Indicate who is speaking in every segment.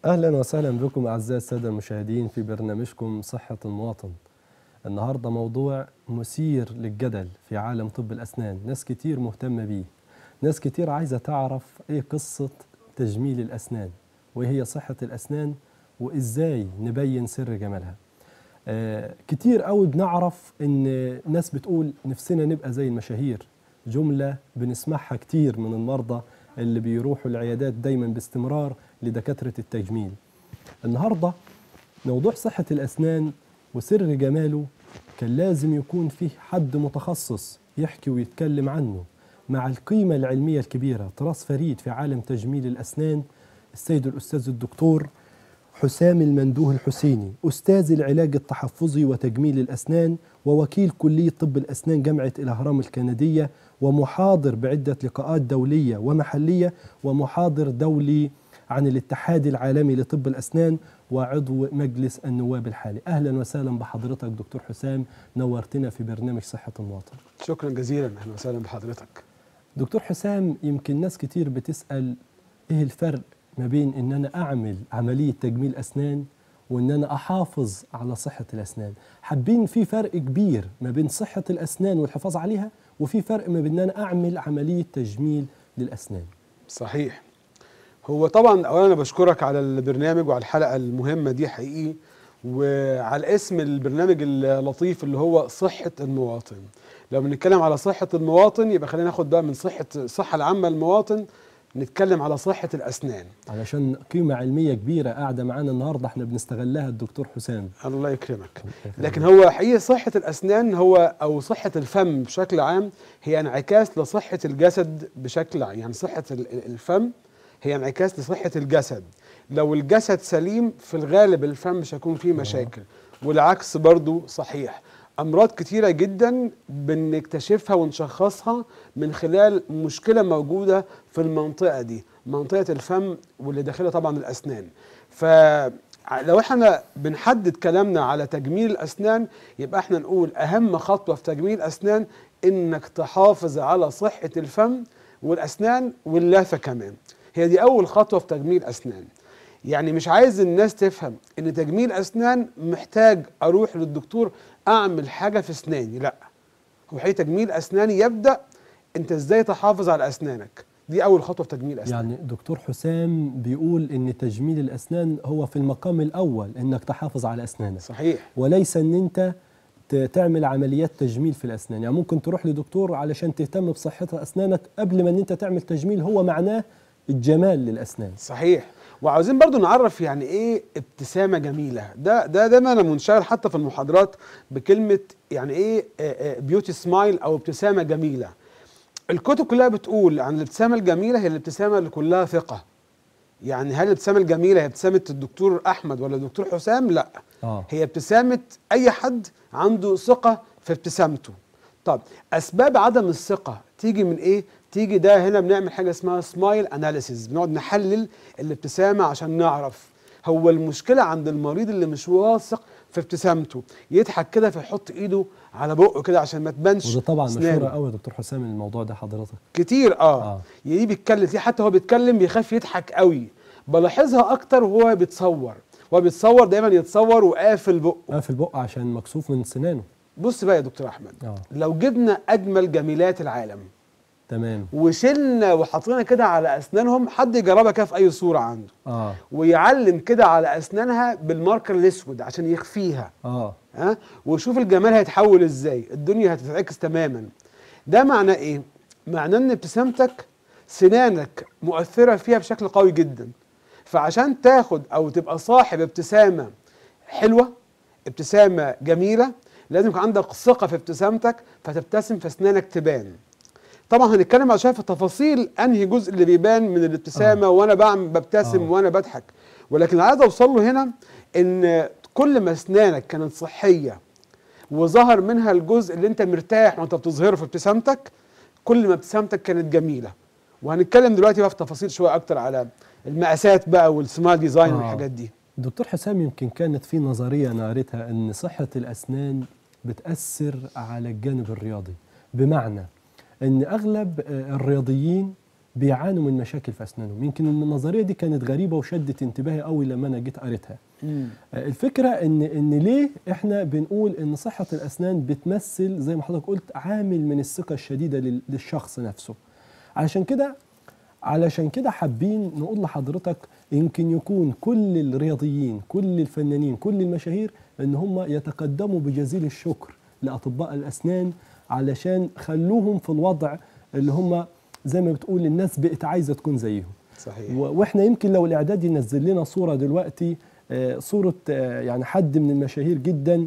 Speaker 1: اهلا وسهلا بكم اعزائي الساده المشاهدين في برنامجكم صحه المواطن. النهارده موضوع مثير للجدل في عالم طب الاسنان، ناس كتير مهتمه بيه. ناس كتير عايزه تعرف ايه قصه تجميل الاسنان وايه هي صحه الاسنان وازاي نبين سر جمالها. آه كتير قوي بنعرف ان ناس بتقول نفسنا نبقى زي المشاهير جمله بنسمعها كتير من المرضى اللي بيروحوا العيادات دايما باستمرار لدكاتره التجميل. النهارده موضوع صحه الاسنان وسر جماله كان لازم يكون فيه حد متخصص يحكي ويتكلم عنه مع القيمه العلميه الكبيره تراث فريد في عالم تجميل الاسنان السيد الاستاذ الدكتور حسام المندوه الحسيني أستاذ العلاج التحفظي وتجميل الأسنان ووكيل كلية طب الأسنان جامعة الأهرام الكندية ومحاضر بعدة لقاءات دولية ومحلية ومحاضر دولي عن الاتحاد العالمي لطب الأسنان وعضو مجلس النواب الحالي أهلا وسهلا بحضرتك دكتور حسام نورتنا في برنامج صحة المواطن
Speaker 2: شكرا جزيلا اهلا وسهلا بحضرتك
Speaker 1: دكتور حسام يمكن ناس كتير بتسأل إيه الفرق ما بين ان انا اعمل عمليه تجميل اسنان وان انا احافظ على صحه الاسنان حابين في فرق كبير ما بين صحه الاسنان والحفاظ عليها وفي فرق ما بين ان انا اعمل عمليه تجميل للاسنان
Speaker 2: صحيح هو طبعا اولا انا بشكرك على البرنامج وعلى الحلقه المهمه دي حقيقي وعلى اسم البرنامج اللطيف اللي هو صحه المواطن لو بنتكلم على صحه المواطن يبقى خلينا ناخد بقى من صحه الصحه العامه للمواطن نتكلم على صحة الأسنان
Speaker 1: علشان قيمة علمية كبيرة قاعدة معانا النهاردة احنا بنستغلها الدكتور حسام
Speaker 2: الله يكرمك لكن هو حقيقة صحة الأسنان هو أو صحة الفم بشكل عام هي انعكاس لصحة الجسد بشكل عام يعني صحة الفم هي انعكاس لصحة الجسد لو الجسد سليم في الغالب الفم مش هيكون فيه مشاكل والعكس برضو صحيح امراض كتيره جدا بنكتشفها ونشخصها من خلال مشكله موجوده في المنطقه دي منطقه الفم واللي داخلها طبعا الاسنان فلو احنا بنحدد كلامنا على تجميل الاسنان يبقى احنا نقول اهم خطوه في تجميل الاسنان انك تحافظ على صحه الفم والاسنان واللثه كمان هي دي اول خطوه في تجميل اسنان يعني مش عايز الناس تفهم ان تجميل اسنان محتاج اروح للدكتور اعمل حاجه في اسناني لا هو حقيقي تجميل اسناني يبدا انت ازاي تحافظ على اسنانك دي اول خطوه في تجميل اسنان
Speaker 1: يعني دكتور حسام بيقول ان تجميل الاسنان هو في المقام الاول انك تحافظ على اسنانك
Speaker 2: صحيح
Speaker 1: وليس ان انت تعمل عمليات تجميل في الاسنان يعني ممكن تروح لدكتور علشان تهتم بصحه اسنانك قبل ما ان انت تعمل تجميل هو معناه الجمال للاسنان
Speaker 2: صحيح وعاوزين برضو نعرف يعني ايه ابتسامه جميله ده ده دايما انا منشغل حتى في المحاضرات بكلمه يعني ايه بيوتي سمايل او ابتسامه جميله الكتب كلها بتقول عن الابتسامه الجميله هي الابتسامه اللي كلها ثقه يعني هل الابتسامه الجميله هي ابتسامه الدكتور احمد ولا الدكتور حسام لا
Speaker 1: آه.
Speaker 2: هي ابتسامه اي حد عنده ثقه في ابتسامته طب اسباب عدم الثقه تيجي من ايه تيجي ده هنا بنعمل حاجه اسمها سمايل اناليسيز بنقعد نحلل الابتسامه عشان نعرف هو المشكله عند المريض اللي مش واثق في ابتسامته يضحك كده فيحط ايده على بقه كده عشان ما تبانش
Speaker 1: وده طبعا
Speaker 2: أسنانه.
Speaker 1: مشهوره قوي يا دكتور حسام الموضوع ده حضرتك
Speaker 2: كتير اه,
Speaker 1: آه.
Speaker 2: آه. يعني بيتكلم تلاقيه حتى هو بيتكلم بيخاف يضحك قوي بلاحظها اكتر وهو بيتصور وهو بيتصور دايما يتصور وقافل بقه
Speaker 1: قافل بقه عشان مكسوف من سنانه
Speaker 2: بص بقى يا دكتور احمد
Speaker 1: آه.
Speaker 2: لو جبنا اجمل جميلات العالم
Speaker 1: تمام
Speaker 2: وشلنا وحطينا كده على اسنانهم حد يجربها كده في اي صوره عنده
Speaker 1: اه
Speaker 2: ويعلم كده على اسنانها بالماركر الاسود عشان يخفيها
Speaker 1: اه
Speaker 2: ها وشوف الجمال هيتحول ازاي الدنيا هتتعكس تماما ده معناه ايه معناه ان ابتسامتك سنانك مؤثره فيها بشكل قوي جدا فعشان تاخد او تبقى صاحب ابتسامه حلوه ابتسامه جميله لازم يكون عندك ثقه في ابتسامتك فتبتسم فاسنانك تبان طبعا هنتكلم عشان في تفاصيل انهي جزء اللي بيبان من الابتسامه آه. وانا بعمل ببتسم
Speaker 1: آه.
Speaker 2: وانا بضحك ولكن اللي عايز اوصل له هنا ان كل ما اسنانك كانت صحيه وظهر منها الجزء اللي انت مرتاح وانت بتظهره في ابتسامتك كل ما ابتسامتك كانت جميله وهنتكلم دلوقتي بقى في تفاصيل شويه اكتر على المقاسات بقى والسمال ديزاين
Speaker 1: آه.
Speaker 2: والحاجات دي
Speaker 1: دكتور حسام يمكن كانت في نظريه انا قريتها ان صحه الاسنان بتاثر على الجانب الرياضي بمعنى ان اغلب آه، الرياضيين بيعانوا من مشاكل في اسنانهم يمكن النظريه دي كانت غريبه وشدت انتباهي قوي لما انا جيت قريتها
Speaker 2: مم.
Speaker 1: آه، الفكره ان ان ليه احنا بنقول ان صحه الاسنان بتمثل زي ما حضرتك قلت عامل من الثقه الشديده لل- للشخص نفسه علشان كده علشان كده حابين نقول لحضرتك يمكن يكون كل الرياضيين كل الفنانين كل المشاهير ان هم يتقدموا بجزيل الشكر لاطباء الاسنان علشان خلوهم في الوضع اللي هم زي ما بتقول الناس بقت عايزه تكون زيهم
Speaker 2: صحيح
Speaker 1: و- واحنا يمكن لو الاعداد ينزل لنا صوره دلوقتي آه، صوره آه، يعني حد من المشاهير جدا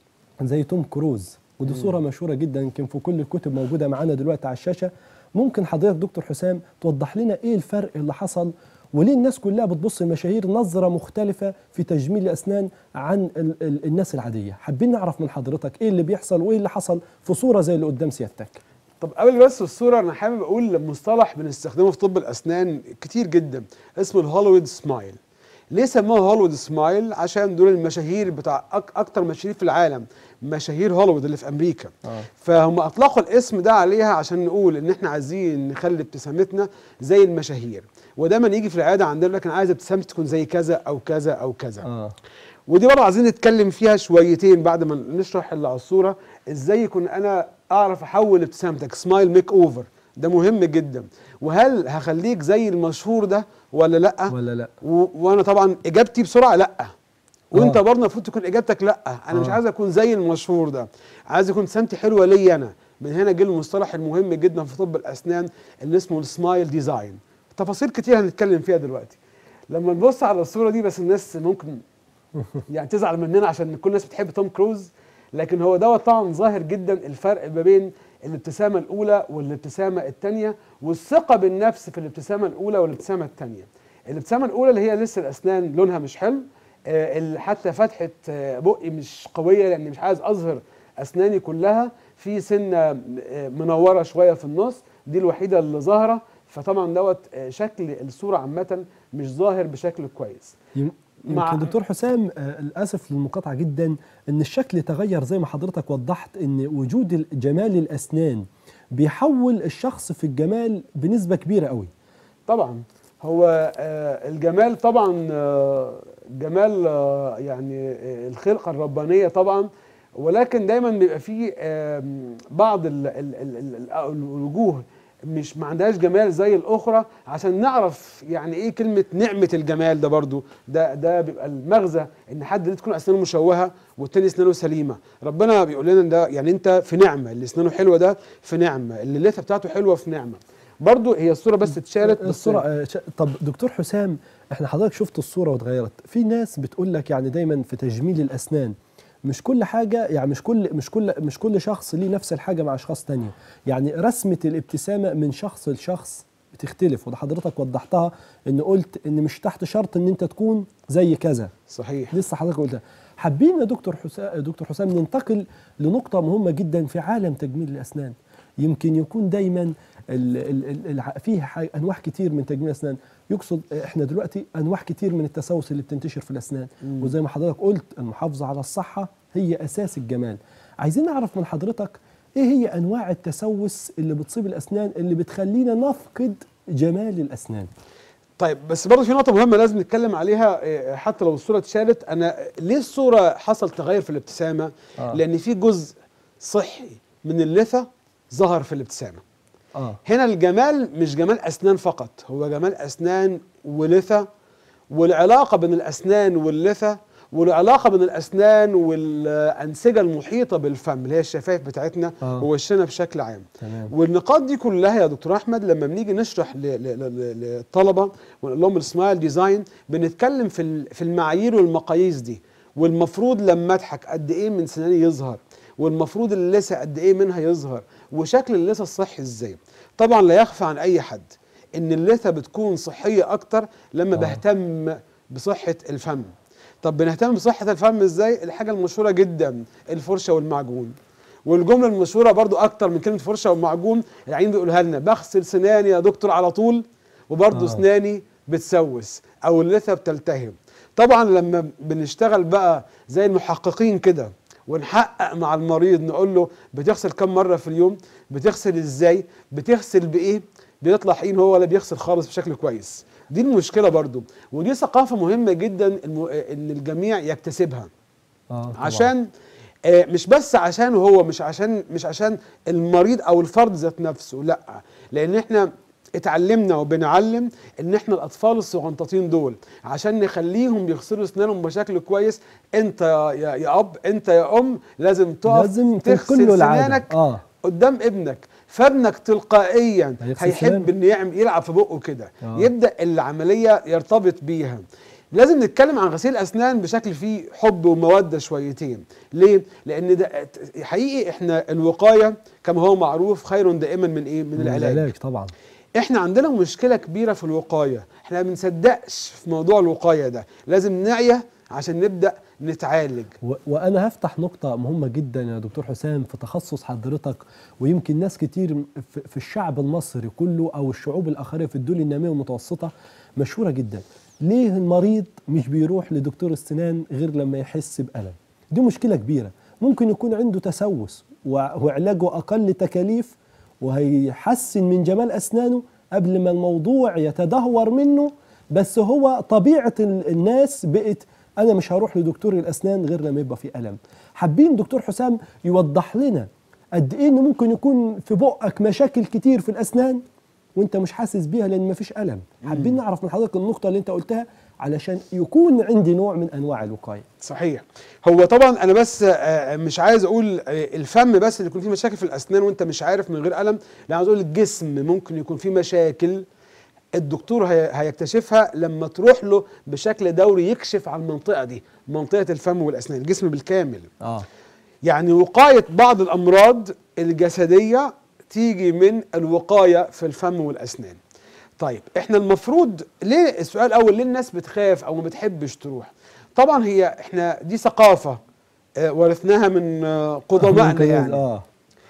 Speaker 1: زي توم كروز ودي صوره مشهوره جدا يمكن في كل الكتب موجوده معانا دلوقتي على الشاشه ممكن حضرتك دكتور حسام توضح لنا ايه الفرق اللي حصل وليه الناس كلها بتبص المشاهير نظره مختلفه في تجميل الاسنان عن ال ال الناس العاديه حابين نعرف من حضرتك ايه اللي بيحصل وايه اللي حصل في صوره زي اللي قدام سيادتك
Speaker 2: طب قبل بس الصوره انا حابب اقول مصطلح بنستخدمه في طب الاسنان كتير جدا اسمه الهوليوود سمايل ليه سموه هوليوود سمايل عشان دول المشاهير بتاع أك اكتر مشاهير في العالم مشاهير هوليوود اللي في امريكا
Speaker 1: آه.
Speaker 2: فهم اطلقوا الاسم ده عليها عشان نقول ان احنا عايزين نخلي ابتسامتنا زي المشاهير ودايما يجي في العياده عندنا لكن عايز ابتسامتي تكون زي كذا او كذا او كذا
Speaker 1: اه
Speaker 2: ودي برضه عايزين نتكلم فيها شويتين بعد ما نشرح اللي على الصوره ازاي يكون انا اعرف احول ابتسامتك سمايل ميك اوفر ده مهم جدا وهل هخليك زي المشهور ده ولا لا
Speaker 1: ولا لا
Speaker 2: و... وانا طبعا اجابتي بسرعه لا وانت
Speaker 1: آه.
Speaker 2: برضه المفروض تكون اجابتك لا انا مش
Speaker 1: آه.
Speaker 2: عايز اكون زي المشهور ده عايز يكون ابتسامتي حلوه ليا انا من هنا جه المصطلح المهم جدا في طب الاسنان اللي اسمه السمايل ديزاين تفاصيل كتير هنتكلم فيها دلوقتي لما نبص على الصوره دي بس الناس ممكن يعني تزعل مننا عشان كل الناس بتحب توم كروز لكن هو دوت طبعا ظاهر جدا الفرق ما بين الابتسامه الاولى والابتسامه الثانيه والثقه بالنفس في الابتسامه الاولى والابتسامه الثانيه الابتسامه الاولى اللي هي لسه الاسنان لونها مش حلو آه، اللي حتى فتحه آه، بقي مش قويه لاني مش عايز اظهر اسناني كلها في سنه آه، منوره شويه في النص دي الوحيده اللي ظاهره فطبعا دوت آه، شكل الصوره عامه مش ظاهر بشكل كويس
Speaker 1: يم-
Speaker 2: مع-
Speaker 1: يمكن دكتور حسام آه، الاسف للمقاطعه جدا ان الشكل تغير زي ما حضرتك وضحت ان وجود ال- جمال الاسنان بيحول الشخص في الجمال بنسبه كبيره قوي
Speaker 2: طبعا هو آه، الجمال طبعا آه، جمال آه، يعني آه، الخلقه الربانيه طبعا ولكن دايما بيبقى فيه آم، بعض ال- ال- ال- ال- الوجوه مش ما عندهاش جمال زي الاخرى عشان نعرف يعني ايه كلمه نعمه الجمال ده برضو ده ده بيبقى المغزى ان حد ليه تكون اسنانه مشوهه والتاني اسنانه سليمه ربنا بيقول لنا ده يعني انت في نعمه اللي اسنانه حلوه ده في نعمه اللي اللثه بتاعته حلوه في نعمه برضو هي الصوره بس اتشالت بس
Speaker 1: الصوره آه، ش- طب دكتور حسام احنا حضرتك شفت الصوره واتغيرت في ناس بتقول لك يعني دايما في تجميل الاسنان مش كل حاجه يعني مش كل مش كل مش كل شخص ليه نفس الحاجه مع اشخاص تانية يعني رسمه الابتسامه من شخص لشخص بتختلف وده حضرتك وضحتها ان قلت ان مش تحت شرط ان انت تكون زي كذا
Speaker 2: صحيح
Speaker 1: لسه حضرتك قلتها حابين يا دكتور حسام دكتور حسام ننتقل لنقطة مهمة جدا في عالم تجميل الأسنان يمكن يكون دايما ال ال ال الع- فيه ح- أنواع كتير من تجميل الأسنان يقصد إحنا دلوقتي أنواع كتير من التسوس اللي بتنتشر في الأسنان
Speaker 2: مم.
Speaker 1: وزي ما حضرتك قلت المحافظة على الصحة هي أساس الجمال عايزين نعرف من حضرتك إيه هي أنواع التسوس اللي بتصيب الأسنان اللي بتخلينا نفقد جمال الأسنان
Speaker 2: طيب بس برضه في نقطة مهمة لازم نتكلم عليها إيه، حتى لو الصورة اتشالت أنا ليه الصورة حصل تغير في الابتسامة؟
Speaker 1: آه.
Speaker 2: لأن في جزء صحي من اللثة ظهر في الابتسامة.
Speaker 1: آه
Speaker 2: هنا الجمال مش جمال أسنان فقط، هو جمال أسنان ولثة والعلاقة بين الأسنان واللثة والعلاقة بين الأسنان والأنسجة المحيطة بالفم اللي هي الشفايف بتاعتنا
Speaker 1: آه.
Speaker 2: ووشنا بشكل عام.
Speaker 1: تمام
Speaker 2: والنقاط دي كلها يا دكتور احمد لما بنيجي نشرح ل- ل- ل- للطلبه ونقول لهم السمايل ديزاين بنتكلم في ال- في المعايير والمقاييس دي والمفروض لما اضحك قد ايه من سناني يظهر والمفروض اللثه قد ايه منها يظهر وشكل اللثه الصحي ازاي طبعا لا يخفى عن اي حد ان اللثه بتكون صحيه اكتر لما
Speaker 1: آه.
Speaker 2: بهتم بصحه الفم طب بنهتم بصحه الفم ازاي الحاجه المشهوره جدا الفرشه والمعجون والجمله المشهوره برضو اكتر من كلمه فرشه ومعجون العين بيقولها لنا بغسل سناني يا دكتور على طول وبرضو
Speaker 1: آه.
Speaker 2: سناني بتسوس او اللثه بتلتهم طبعا لما بنشتغل بقى زي المحققين كده ونحقق مع المريض نقول له بتغسل كم مره في اليوم بتغسل ازاي بتغسل بايه بيطلع حين هو ولا بيغسل خالص بشكل كويس دي المشكله برضو ودي ثقافه مهمه جدا الم- ان الجميع يكتسبها
Speaker 1: آه طبعاً.
Speaker 2: عشان آه، مش بس عشان هو مش عشان مش عشان المريض او الفرد ذات نفسه لا لان احنا اتعلمنا وبنعلم ان احنا الاطفال الصغنطاطين دول عشان نخليهم يغسلوا اسنانهم بشكل كويس انت يا, يا اب انت يا ام لازم تقف
Speaker 1: لازم
Speaker 2: تغسل
Speaker 1: تنقل له العادة.
Speaker 2: سنانك
Speaker 1: آه.
Speaker 2: قدام ابنك فابنك تلقائيا
Speaker 1: هيغسل
Speaker 2: هيحب
Speaker 1: سنانه.
Speaker 2: انه يعمل يلعب في بقه كده
Speaker 1: آه.
Speaker 2: يبدا العمليه يرتبط بيها لازم نتكلم عن غسيل الاسنان بشكل فيه حب وموده شويتين ليه لان ده حقيقي احنا الوقايه كما هو معروف خير دائما من ايه من
Speaker 1: من
Speaker 2: العلاج
Speaker 1: العلاج طبعا
Speaker 2: احنا عندنا مشكله كبيره في الوقايه احنا ما بنصدقش في موضوع الوقايه ده لازم نعيه عشان نبدا نتعالج
Speaker 1: و- وانا هفتح نقطه مهمه جدا يا دكتور حسام في تخصص حضرتك ويمكن ناس كتير في في الشعب المصري كله او الشعوب الاخرى في الدول الناميه والمتوسطه مشهوره جدا ليه المريض مش بيروح لدكتور السنان غير لما يحس بالم دي مشكله كبيره ممكن يكون عنده تسوس و- وعلاجه اقل تكاليف وهيحسن من جمال اسنانه قبل ما الموضوع يتدهور منه بس هو طبيعه ال- الناس بقت انا مش هروح لدكتور الاسنان غير لما يبقى في الم حابين دكتور حسام يوضح لنا قد ايه انه ممكن يكون في بقك مشاكل كتير في الاسنان وانت مش حاسس بيها لان مفيش الم حابين نعرف من حضرتك النقطه اللي انت قلتها علشان يكون عندي نوع من انواع الوقايه
Speaker 2: صحيح هو طبعا انا بس آه، مش عايز اقول آه، الفم بس اللي يكون فيه مشاكل في الاسنان وانت مش عارف من غير الم لا عايز اقول الجسم ممكن يكون فيه مشاكل الدكتور هي- هيكتشفها لما تروح له بشكل دوري يكشف عن المنطقه دي منطقه الفم والاسنان الجسم بالكامل
Speaker 1: اه
Speaker 2: يعني وقايه بعض الامراض الجسديه تيجي من الوقايه في الفم والاسنان طيب احنا المفروض ليه السؤال الاول ليه الناس بتخاف او ما بتحبش تروح طبعا هي احنا دي ثقافه آه، ورثناها من آه، قدمائنا
Speaker 1: ممكن-
Speaker 2: يعني
Speaker 1: اه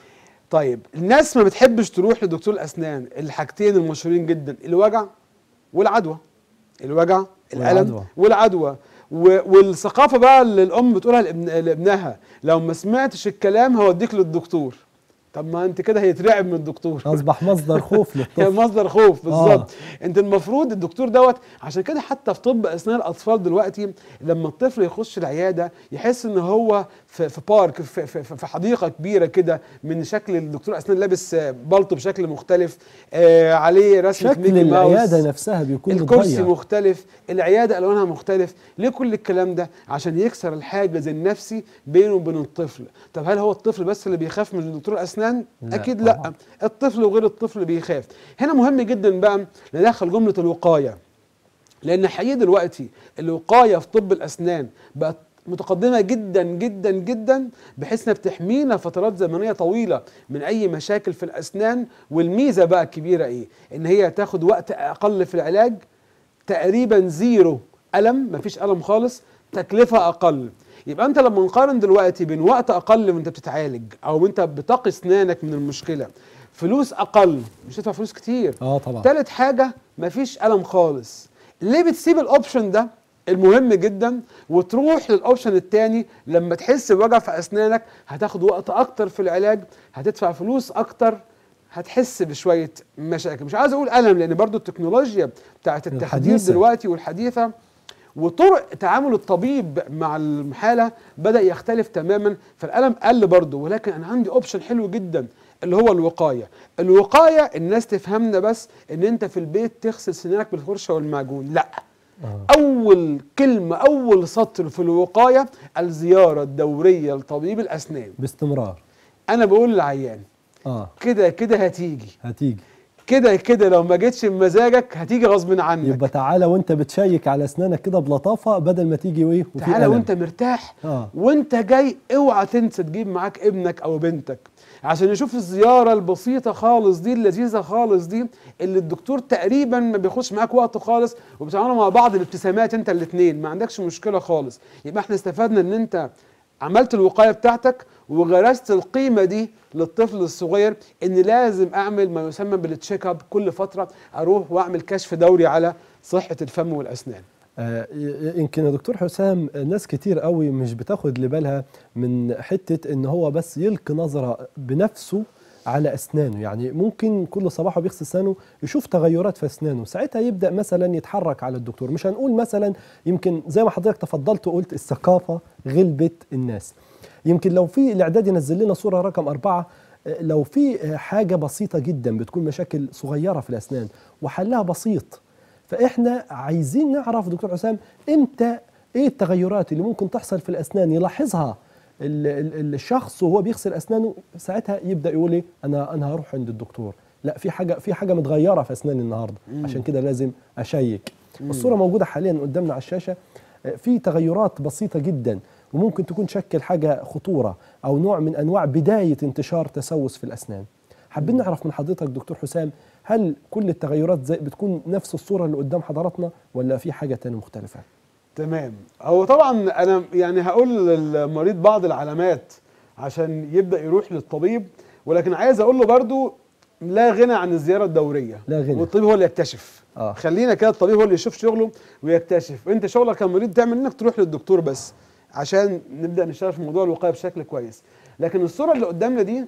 Speaker 2: طيب الناس ما بتحبش تروح لدكتور الاسنان الحاجتين المشهورين جدا الوجع والعدوى الوجع الالم
Speaker 1: والعدوى.
Speaker 2: والعدوى و- والثقافه بقى اللي الام بتقولها لابن لابنها لو ما سمعتش الكلام هوديك للدكتور طب ما انت كده هيترعب من الدكتور
Speaker 1: اصبح مصدر خوف
Speaker 2: هي
Speaker 1: للطفل
Speaker 2: مصدر خوف بالظبط
Speaker 1: آه.
Speaker 2: انت المفروض الدكتور دوت عشان كده حتى في طب اسنان الاطفال دلوقتي لما الطفل يخش العياده يحس ان هو في, في بارك في, في, في حديقه كبيره كده من شكل الدكتور اسنان لابس آه، بالطو بشكل مختلف آه عليه رسمه
Speaker 1: شكل
Speaker 2: ميكي ماوس
Speaker 1: العياده نفسها بيكون
Speaker 2: الكرسي
Speaker 1: متغير
Speaker 2: مختلف العياده الوانها مختلف ليه كل الكلام ده عشان يكسر الحاجز النفسي بينه وبين الطفل طب هل هو الطفل بس اللي بيخاف من دكتور الاسنان
Speaker 1: لا
Speaker 2: اكيد
Speaker 1: طبعاً.
Speaker 2: لا الطفل وغير الطفل بيخاف هنا مهم جدا بقى ندخل جمله الوقايه لان حقيقي دلوقتي الوقايه في طب الاسنان بقت متقدمه جدا جدا جدا بحيث انها بتحمينا فترات زمنيه طويله من اي مشاكل في الاسنان والميزه بقى الكبيره ايه ان هي تاخد وقت اقل في العلاج تقريبا زيرو الم مفيش الم خالص تكلفه اقل يبقى انت لما نقارن دلوقتي بين وقت اقل وانت بتتعالج او انت بتقي اسنانك من المشكله فلوس اقل مش هتدفع فلوس كتير
Speaker 1: اه طبعا
Speaker 2: تالت حاجة مفيش ألم خالص ليه بتسيب الأوبشن ده المهم جدا وتروح للأوبشن التاني لما تحس بوجع في أسنانك هتاخد وقت أكتر في العلاج هتدفع فلوس أكتر هتحس بشوية مشاكل مش عايز أقول ألم لأن برضو التكنولوجيا بتاعت التخدير
Speaker 1: الحديثة.
Speaker 2: دلوقتي والحديثة وطرق تعامل الطبيب مع الحالة بدأ يختلف تماما فالألم قل برضه ولكن أنا عندي أوبشن حلو جدا اللي هو الوقاية الوقاية الناس تفهمنا بس إن أنت في البيت تغسل سنانك بالفرشة والمعجون لا
Speaker 1: آه.
Speaker 2: أول كلمة أول سطر في الوقاية الزيارة الدورية لطبيب الأسنان
Speaker 1: باستمرار
Speaker 2: أنا بقول للعيان
Speaker 1: اه
Speaker 2: كده كده هتيجي
Speaker 1: هتيجي
Speaker 2: كده كده لو ما جيتش بمزاجك هتيجي غصب عنك
Speaker 1: يبقى تعالى وانت بتشيك على اسنانك كده بلطافه بدل ما تيجي وايه وفي
Speaker 2: تعالى
Speaker 1: ألم.
Speaker 2: وانت مرتاح
Speaker 1: اه
Speaker 2: وانت جاي اوعى تنسى تجيب معاك ابنك او بنتك عشان يشوف الزياره البسيطه خالص دي اللذيذه خالص دي اللي الدكتور تقريبا ما بياخدش معاك وقت خالص وبتعملوا مع بعض الابتسامات انت الاثنين ما عندكش مشكله خالص يبقى احنا استفدنا ان انت عملت الوقايه بتاعتك وغرست القيمه دي للطفل الصغير ان لازم اعمل ما يسمى بالتشيك اب كل فتره اروح واعمل كشف دوري على صحه الفم والاسنان
Speaker 1: آه، ي- يمكن يا دكتور حسام ناس كتير قوي مش بتاخد لبالها من حتة ان هو بس يلقي نظرة بنفسه على اسنانه يعني ممكن كل صباح وبيغسل اسنانه يشوف تغيرات في اسنانه ساعتها يبدا مثلا يتحرك على الدكتور مش هنقول مثلا يمكن زي ما حضرتك تفضلت وقلت الثقافه غلبت الناس يمكن لو في الاعداد ينزل لنا صوره رقم أربعة آه، لو في آه، حاجه بسيطه جدا بتكون مشاكل صغيره في الاسنان وحلها بسيط فاحنا عايزين نعرف دكتور حسام امتى ايه التغيرات اللي ممكن تحصل في الاسنان يلاحظها ال- ال- الشخص وهو بيغسل اسنانه ساعتها يبدا يقول ايه انا انا هروح عند الدكتور لا في حاجه في حاجه متغيره في اسناني النهارده عشان كده لازم اشيك الصوره موجوده حاليا قدامنا على الشاشه آه، في تغيرات بسيطه جدا وممكن تكون تشكل حاجه خطوره او نوع من انواع بدايه انتشار تسوس في الاسنان حابين نعرف من حضرتك دكتور حسام هل كل التغيرات زي بتكون نفس الصوره اللي قدام حضراتنا ولا في حاجه تانية مختلفه
Speaker 2: تمام هو طبعا انا يعني هقول للمريض بعض العلامات عشان يبدا يروح للطبيب ولكن عايز اقول له برضو لا غنى عن الزياره الدوريه
Speaker 1: لا غنى.
Speaker 2: والطبيب هو اللي يكتشف
Speaker 1: آه.
Speaker 2: خلينا كده الطبيب هو اللي يشوف شغله ويكتشف انت شغلك كمريض تعمل انك تروح للدكتور بس عشان نبدا نشتغل في موضوع الوقايه بشكل كويس لكن الصوره اللي قدامنا دي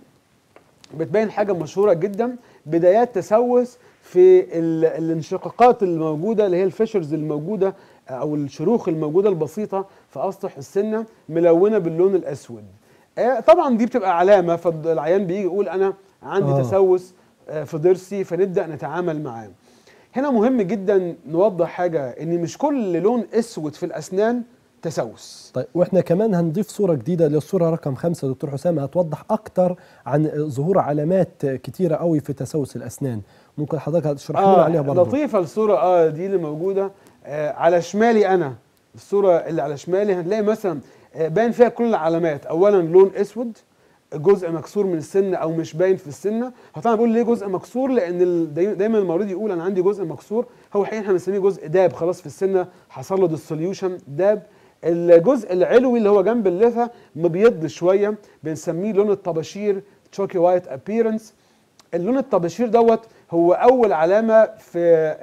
Speaker 2: بتبين حاجه مشهوره جدا بدايات تسوس في ال- الانشقاقات الموجوده اللي هي الفيشرز الموجوده او الشروخ الموجوده البسيطه في اسطح السنه ملونه باللون الاسود آه، طبعا دي بتبقى علامه فالعيان بيجي يقول انا عندي
Speaker 1: آه.
Speaker 2: آه. تسوس آه، في ضرسي فنبدا نتعامل معاه هنا مهم جدا نوضح حاجه ان مش كل لون اسود في الاسنان تسوس
Speaker 1: طيب واحنا كمان هنضيف صوره جديده للصوره رقم خمسة دكتور حسام هتوضح اكتر عن ظهور علامات كتيره قوي في تسوس الاسنان ممكن حضرتك هتشرح لنا عليها برضه
Speaker 2: لطيفه الصوره اه دي اللي موجوده آه على شمالي انا الصوره اللي على شمالي هتلاقي مثلا آه باين فيها كل العلامات اولا لون اسود جزء مكسور من السنه او مش باين في السنه هو طبعا بقول ليه جزء مكسور لان ال- داي- دايما المريض يقول انا عندي جزء مكسور هو حقيقه احنا بنسميه جزء داب خلاص في السنه حصل له ديسوليوشن داب الجزء العلوي اللي هو جنب اللثه مبيض شويه بنسميه لون الطباشير تشوكي وايت ابييرنس اللون الطباشير دوت هو اول علامه في آه،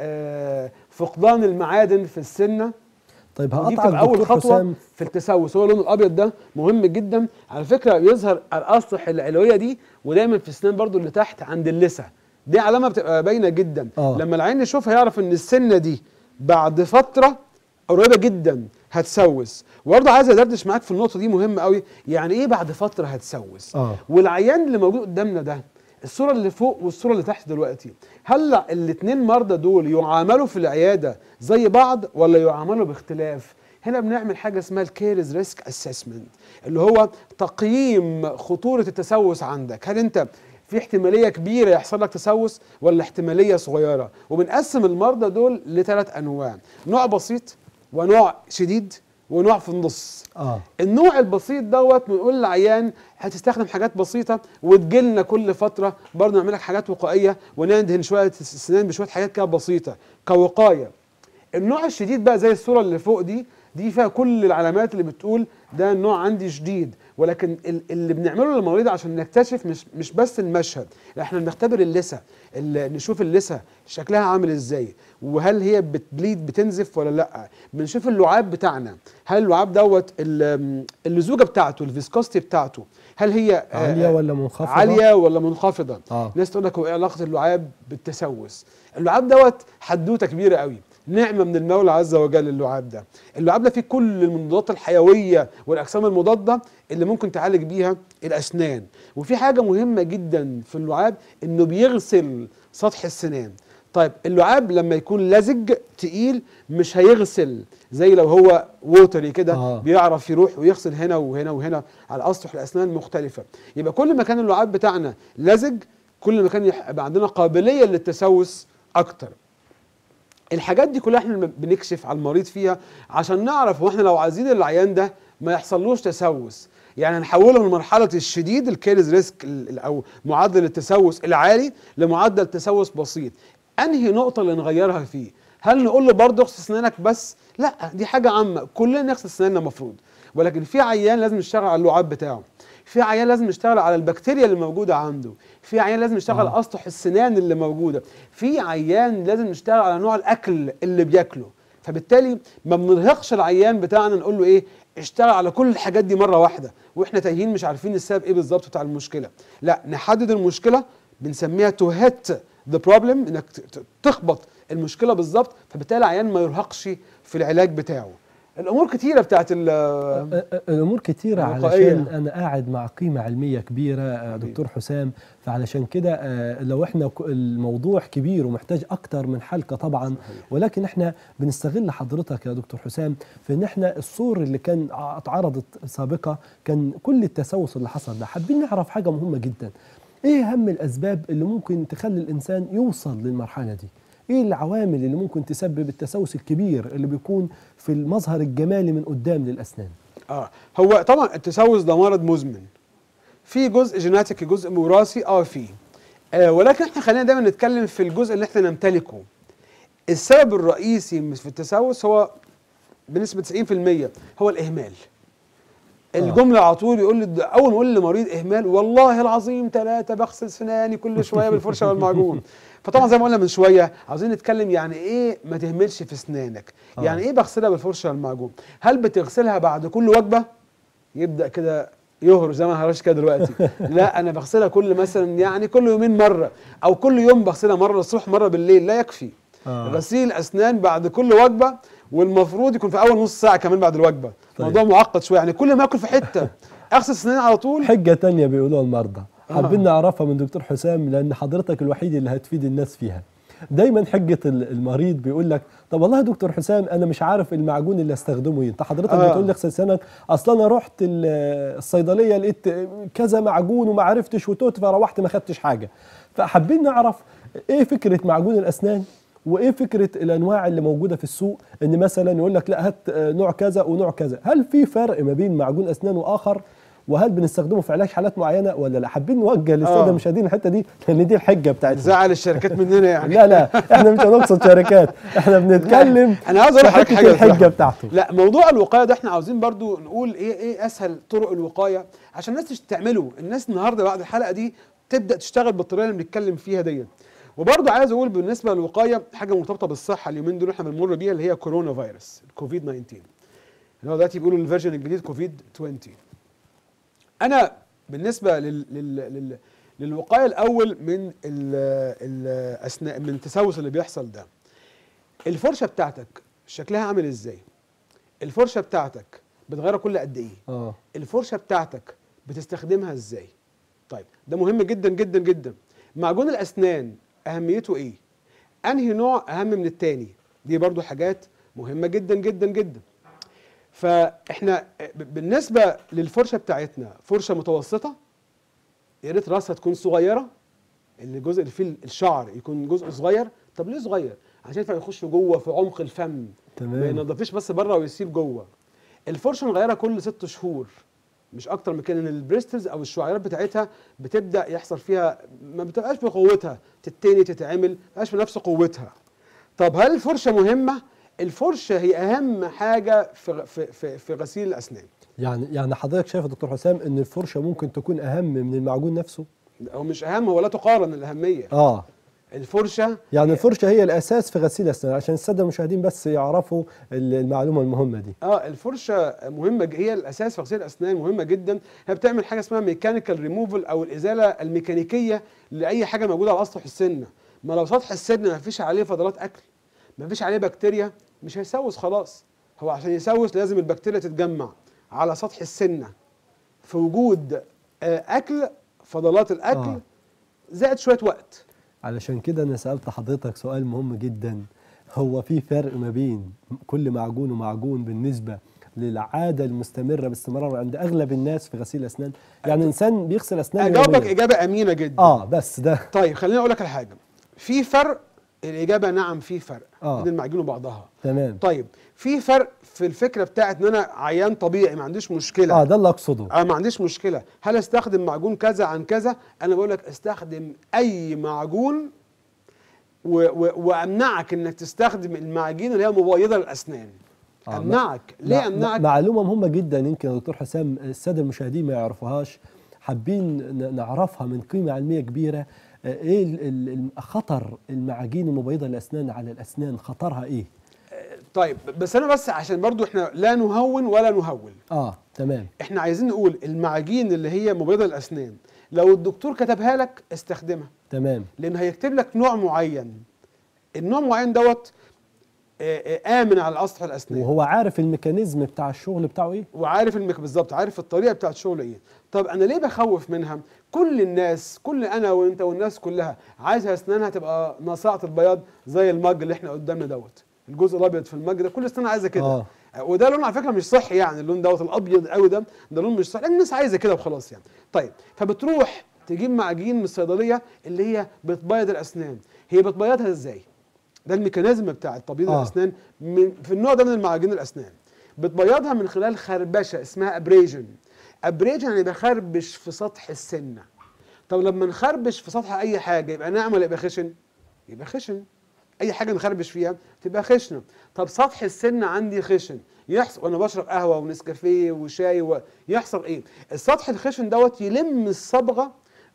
Speaker 2: آه، فقدان المعادن في السنه
Speaker 1: طيب
Speaker 2: ودي
Speaker 1: هقطع
Speaker 2: بتبقى اول
Speaker 1: دكتور
Speaker 2: خطوه
Speaker 1: حسام
Speaker 2: في التسوس هو اللون الابيض ده مهم جدا على فكره يظهر الاسطح العلويه دي ودايما في السنان برضو اللي تحت عند اللثه دي علامه بتبقى باينه جدا
Speaker 1: آه.
Speaker 2: لما العين يشوفها يعرف ان السنه دي بعد فتره قريبه جدا هتسوس وبرضه عايز ادردش معاك في النقطه دي مهمه قوي يعني ايه بعد فتره هتسوس
Speaker 1: اه
Speaker 2: والعيان اللي موجود قدامنا ده الصوره اللي فوق والصوره اللي تحت دلوقتي هل الاثنين مرضى دول يعاملوا في العياده زي بعض ولا يعاملوا باختلاف هنا بنعمل حاجه اسمها الكيرز ريسك اسسمنت اللي هو تقييم خطوره التسوس عندك هل انت في احتماليه كبيره يحصل لك تسوس ولا احتماليه صغيره وبنقسم المرضى دول لثلاث انواع نوع بسيط ونوع شديد ونوع في النص
Speaker 1: اه
Speaker 2: النوع البسيط دوت بنقول للعيان هتستخدم حاجات بسيطه وتجيلنا كل فتره برضه نعمل لك حاجات وقائيه وندهن شويه السنان بشويه حاجات كده بسيطه كوقايه النوع الشديد بقى زي الصوره اللي فوق دي دي فيها كل العلامات اللي بتقول ده النوع عندي شديد ولكن ال- اللي بنعمله للمريض عشان نكتشف مش مش بس المشهد لا، احنا بنختبر اللثه ال- نشوف اللثه شكلها عامل ازاي وهل هي بتبليد بتنزف ولا لا بنشوف اللعاب بتاعنا هل اللعاب دوت ال- اللزوجه بتاعته الفيسكوستي بتاعته هل هي آه،
Speaker 1: عاليه ولا منخفضه
Speaker 2: عاليه ولا منخفضه
Speaker 1: اه
Speaker 2: ناس تقول لك هو ايه علاقه اللعاب بالتسوس اللعاب دوت حدوته كبيره قوي نعمه من المولى عز وجل اللعاب ده اللعاب ده فيه كل المضادات الحيويه والاجسام المضاده اللي ممكن تعالج بيها الاسنان وفي حاجه مهمه جدا في اللعاب انه بيغسل سطح السنان طيب اللعاب لما يكون لزج تقيل مش هيغسل زي لو هو ووتري كده
Speaker 1: آه.
Speaker 2: بيعرف يروح ويغسل هنا وهنا وهنا على اسطح الاسنان مختلفه يبقى كل ما كان اللعاب بتاعنا لزج كل ما كان يح- يبقى عندنا قابليه للتسوس اكتر الحاجات دي كلها احنا بنكشف على المريض فيها عشان نعرف هو احنا لو عايزين العيان ده ما يحصلوش تسوس يعني نحوله من مرحله الشديد الكيرز ريسك ال- ال- او معدل التسوس العالي لمعدل تسوس بسيط انهي نقطه اللي نغيرها فيه هل نقول له برضه اغسل اسنانك بس لا دي حاجه عامه كلنا نغسل اسناننا المفروض ولكن في عيان لازم نشتغل على اللعاب بتاعه في عيان لازم نشتغل على البكتيريا اللي موجوده عنده في عيان لازم نشتغل
Speaker 1: آه.
Speaker 2: على اسطح السنان اللي موجوده في عيان لازم نشتغل على نوع الاكل اللي بياكله فبالتالي ما بنرهقش العيان بتاعنا نقول له ايه اشتغل على كل الحاجات دي مره واحده واحنا تايهين مش عارفين السبب ايه بالظبط بتاع المشكله لا نحدد المشكله بنسميها تو هيت ذا بروبلم انك ت- ت- تخبط المشكله بالظبط فبالتالي العيان ما يرهقش في العلاج بتاعه الامور كتيره بتاعت ال
Speaker 1: الامور كتيره
Speaker 2: الوقائية.
Speaker 1: علشان انا قاعد مع قيمه علميه كبيره آه، دكتور حسام فعلشان كده آه، لو احنا ك- الموضوع كبير ومحتاج اكتر من حلقه طبعا
Speaker 2: صحيح.
Speaker 1: ولكن احنا بنستغل حضرتك يا دكتور حسام في ان احنا الصور اللي كان ع- اتعرضت سابقه كان كل التسوس اللي حصل ده حابين نعرف حاجه مهمه جدا ايه اهم الاسباب اللي ممكن تخلي الانسان يوصل للمرحله دي ايه العوامل اللي ممكن تسبب التسوس الكبير اللي بيكون في المظهر الجمالي من قدام للاسنان
Speaker 2: اه هو طبعا التسوس ده مرض مزمن في جزء جيناتيكي جزء وراثي اه فيه آه ولكن احنا خلينا دايما نتكلم في الجزء اللي احنا نمتلكه السبب الرئيسي في التسوس هو بنسبة 90% هو الإهمال الجملة على طول يقول لي اول ما اقول لمريض اهمال والله العظيم ثلاثة بغسل سناني كل شوية بالفرشة والمعجون فطبعا زي ما قلنا من شوية عاوزين نتكلم يعني ايه ما تهملش في اسنانك
Speaker 1: آه.
Speaker 2: يعني ايه بغسلها بالفرشة والمعجون هل بتغسلها بعد كل وجبة يبدأ كده يهر زي ما هرش كده دلوقتي لا انا بغسلها كل مثلا يعني كل يومين مرة او كل يوم بغسلها مرة الصبح مرة بالليل لا يكفي
Speaker 1: آه.
Speaker 2: غسيل اسنان بعد كل وجبه والمفروض يكون في اول نص ساعه كمان بعد الوجبه
Speaker 1: طيب.
Speaker 2: موضوع معقد شويه يعني كل ما اكل في حته اغسل اسناني على طول
Speaker 1: حجة تانية بيقولوها المرضى
Speaker 2: آه.
Speaker 1: حابين نعرفها من دكتور حسام لأن حضرتك الوحيد اللي هتفيد الناس فيها دايما حجة ال- المريض بيقول لك طب والله يا دكتور حسام أنا مش عارف المعجون اللي استخدمه إيه أنت حضرتك
Speaker 2: آه.
Speaker 1: بتقول لي اغسل سنك أصل أنا رحت ال- الصيدلية لقيت كذا معجون وما عرفتش وتوت فروحت ما خدتش حاجة فحابين نعرف إيه فكرة معجون الأسنان وايه فكره الانواع اللي موجوده في السوق ان مثلا يقول لك لا هات آه، نوع كذا ونوع كذا هل في فرق ما بين معجون اسنان واخر وهل بنستخدمه في علاج حالات معينه ولا لا حابين نوجه للساده
Speaker 2: آه.
Speaker 1: المشاهدين الحته دي لان دي الحجه بتاعتنا
Speaker 2: زعل الشركات مننا يعني
Speaker 1: لا لا احنا مش هنقصد شركات احنا بنتكلم
Speaker 2: انا عاوز اقول
Speaker 1: في
Speaker 2: لحضرتك
Speaker 1: حتة
Speaker 2: حاجه
Speaker 1: الحجه
Speaker 2: بصراحة.
Speaker 1: بتاعته
Speaker 2: لا موضوع الوقايه ده احنا عاوزين برضو نقول ايه ايه اسهل طرق الوقايه عشان الناس تش- تعمله الناس النهارده بعد الحلقه دي تبدا تشتغل بالطريقه اللي بنتكلم فيها دي وبرضو عايز اقول بالنسبه للوقايه حاجه مرتبطه بالصحه اليومين دول احنا بنمر بيها اللي هي كورونا فيروس الكوفيد 19 اللي هو دلوقتي بيقولوا الفيرجن الجديد كوفيد 20 انا بالنسبه لل لل لل للوقايه الاول من الاسنان من التسوس اللي بيحصل ده الفرشه بتاعتك شكلها عامل ازاي الفرشه بتاعتك بتغيرها كل قد ايه
Speaker 1: اه
Speaker 2: الفرشه بتاعتك بتستخدمها ازاي طيب ده مهم جدا جدا جدا معجون الاسنان اهميته ايه انهي نوع اهم من التاني دي برضو حاجات مهمه جدا جدا جدا فاحنا ب- بالنسبه للفرشه بتاعتنا فرشه متوسطه يا ريت راسها تكون صغيره اللي الجزء اللي فيه الشعر يكون جزء صغير طب ليه صغير عشان ينفع يخش جوه في عمق الفم ما
Speaker 1: تمام
Speaker 2: ينضفيش بس بره ويسيب جوه الفرشه نغيرها كل ست شهور مش اكتر من كده لان البريستلز او الشعيرات بتاعتها بتبدا يحصل فيها ما بتبقاش بقوتها تتني تتعمل ما بتبقاش بنفس قوتها طب هل الفرشه مهمه الفرشه هي اهم حاجه في في في, في غسيل الاسنان
Speaker 1: يعني يعني حضرتك شايف يا دكتور حسام ان الفرشه ممكن تكون اهم من المعجون نفسه
Speaker 2: هو مش اهم هو لا تقارن الاهميه
Speaker 1: اه
Speaker 2: الفرشه
Speaker 1: يعني الفرشه هي الاساس في غسيل الاسنان عشان الساده المشاهدين بس يعرفوا ال- المعلومه المهمه دي
Speaker 2: اه الفرشه مهمه ج- هي الاساس في غسيل الاسنان مهمه جدا هي بتعمل حاجه اسمها ميكانيكال ريموفل او الازاله الميكانيكيه لاي حاجه موجوده على اسطح السنه ما لو سطح السن ما فيش عليه فضلات اكل ما فيش عليه بكتيريا مش هيسوس خلاص هو عشان يسوس لازم البكتيريا تتجمع على سطح السنه في وجود آه، اكل فضلات الاكل
Speaker 1: آه.
Speaker 2: آه. زائد شويه وقت
Speaker 1: علشان كده انا سالت حضرتك سؤال مهم جدا هو في فرق ما بين كل معجون ومعجون بالنسبه للعاده المستمره باستمرار عند اغلب الناس في غسيل الاسنان يعني انسان بيغسل اسنانه
Speaker 2: اجاوبك
Speaker 1: يومياً.
Speaker 2: اجابه امينه جدا
Speaker 1: اه بس ده
Speaker 2: طيب خليني اقول لك على حاجه في فرق الاجابه نعم في فرق
Speaker 1: آه.
Speaker 2: بين المعجون وبعضها
Speaker 1: تمام
Speaker 2: طيب في فرق في الفكره بتاعت ان انا عيان طبيعي ما عنديش مشكله
Speaker 1: اه ده اللي اقصده
Speaker 2: اه ما عنديش مشكله هل استخدم معجون كذا عن كذا انا بقول لك استخدم اي معجون و و وامنعك انك تستخدم المعاجين اللي هي مبيضه للاسنان
Speaker 1: آه،
Speaker 2: امنعك ليه
Speaker 1: مع-
Speaker 2: امنعك
Speaker 1: معلومه مهمه جدا يمكن يا دكتور حسام الساده المشاهدين ما يعرفوهاش حابين ن- نعرفها من قيمه علميه كبيره آه، ايه ال- ال- ال- خطر المعاجين المبيضه للاسنان على الاسنان خطرها ايه
Speaker 2: طيب بس انا بس عشان برضو احنا لا نهون ولا نهول
Speaker 1: اه تمام
Speaker 2: احنا عايزين نقول المعاجين اللي هي مبيضه الاسنان لو الدكتور كتبها لك استخدمها
Speaker 1: تمام
Speaker 2: لان هيكتب لك نوع معين النوع معين دوت آه، آه، امن على اسطح الاسنان
Speaker 1: وهو عارف الميكانيزم بتاع الشغل بتاعه ايه
Speaker 2: وعارف المك بالظبط عارف الطريقه بتاعت شغله ايه طب انا ليه بخوف منها كل الناس كل انا وانت والناس كلها عايزه اسنانها تبقى ناصعه البياض زي المج اللي احنا قدامنا دوت الجزء الابيض في المج ده كل اسنان عايزه كده
Speaker 1: آه.
Speaker 2: وده لون على فكره مش صحي يعني اللون دوت الابيض قوي ده ده لون مش صحي لان الناس عايزه كده وخلاص يعني طيب فبتروح تجيب معجين من الصيدليه اللي هي بتبيض الاسنان هي بتبيضها ازاي ده الميكانيزم بتاع تبييض
Speaker 1: آه.
Speaker 2: الاسنان من في النوع ده من المعاجين الاسنان بتبيضها من خلال خربشه اسمها ابريجن ابريجن يعني بخربش في سطح السنه طب لما نخربش في سطح اي حاجه يبقى ناعم ولا يبقى خشن يبقى خشن اي حاجه نخربش فيها تبقى خشنه طب سطح السنه عندي خشن يحصل وانا بشرب قهوه ونسكافيه وشاي و... يحصل ايه السطح الخشن دوت يلم الصبغه